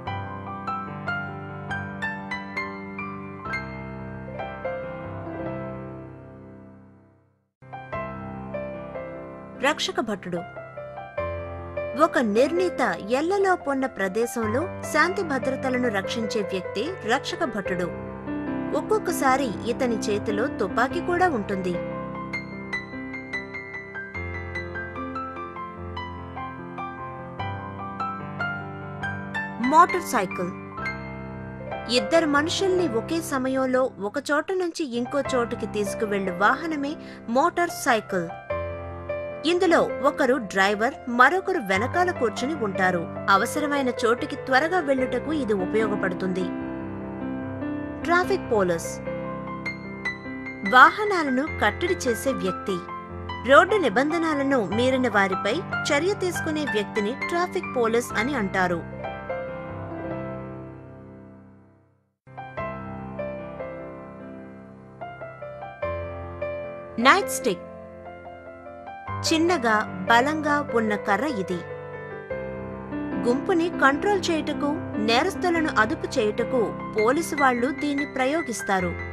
రక్షక భటుడు ఒక నిర్ణీత ఎల్లలోపున్న ప్రదేశంలో శాంతి భద్రతలను రక్షించే వ్యక్తి రక్షక భటుడు ఒక్కొక్కసారి ఇతని చేతిలో తుపాకీ కూడా ఉంటుంది మోటార్ సైకిల్ ఇద్దరు మనుషుల్ని ఒకే సమయంలో ఒక చోట నుంచి ఇంకో చోటుకి తీసుకువెళ్ళు వాహనమే మోటార్ సైకిల్ ఇందులో ఒకరు డ్రైవర్ మరొకరు వెనకాల కూర్చుని ఉంటారు అవసరమైన చోటుకి త్వరగా వెళ్ళుటకు ఇది ఉపయోగపడుతుంది ట్రాఫిక్ పోలీస్ వాహనాలను కట్టడి చేసే వ్యక్తి రోడ్డు నిబంధనలను మీరిన వారిపై చర్య తీసుకునే వ్యక్తిని ట్రాఫిక్ పోలీస్ అని అంటారు నైట్ స్టిక్ చిన్నగా బలంగా ఉన్న కర్ర ఇది గుంపుని కంట్రోల్ చేయుటకు నేరస్తులను అదుపు చేయుటకు పోలీసు వాళ్ళు దీన్ని ప్రయోగిస్తారు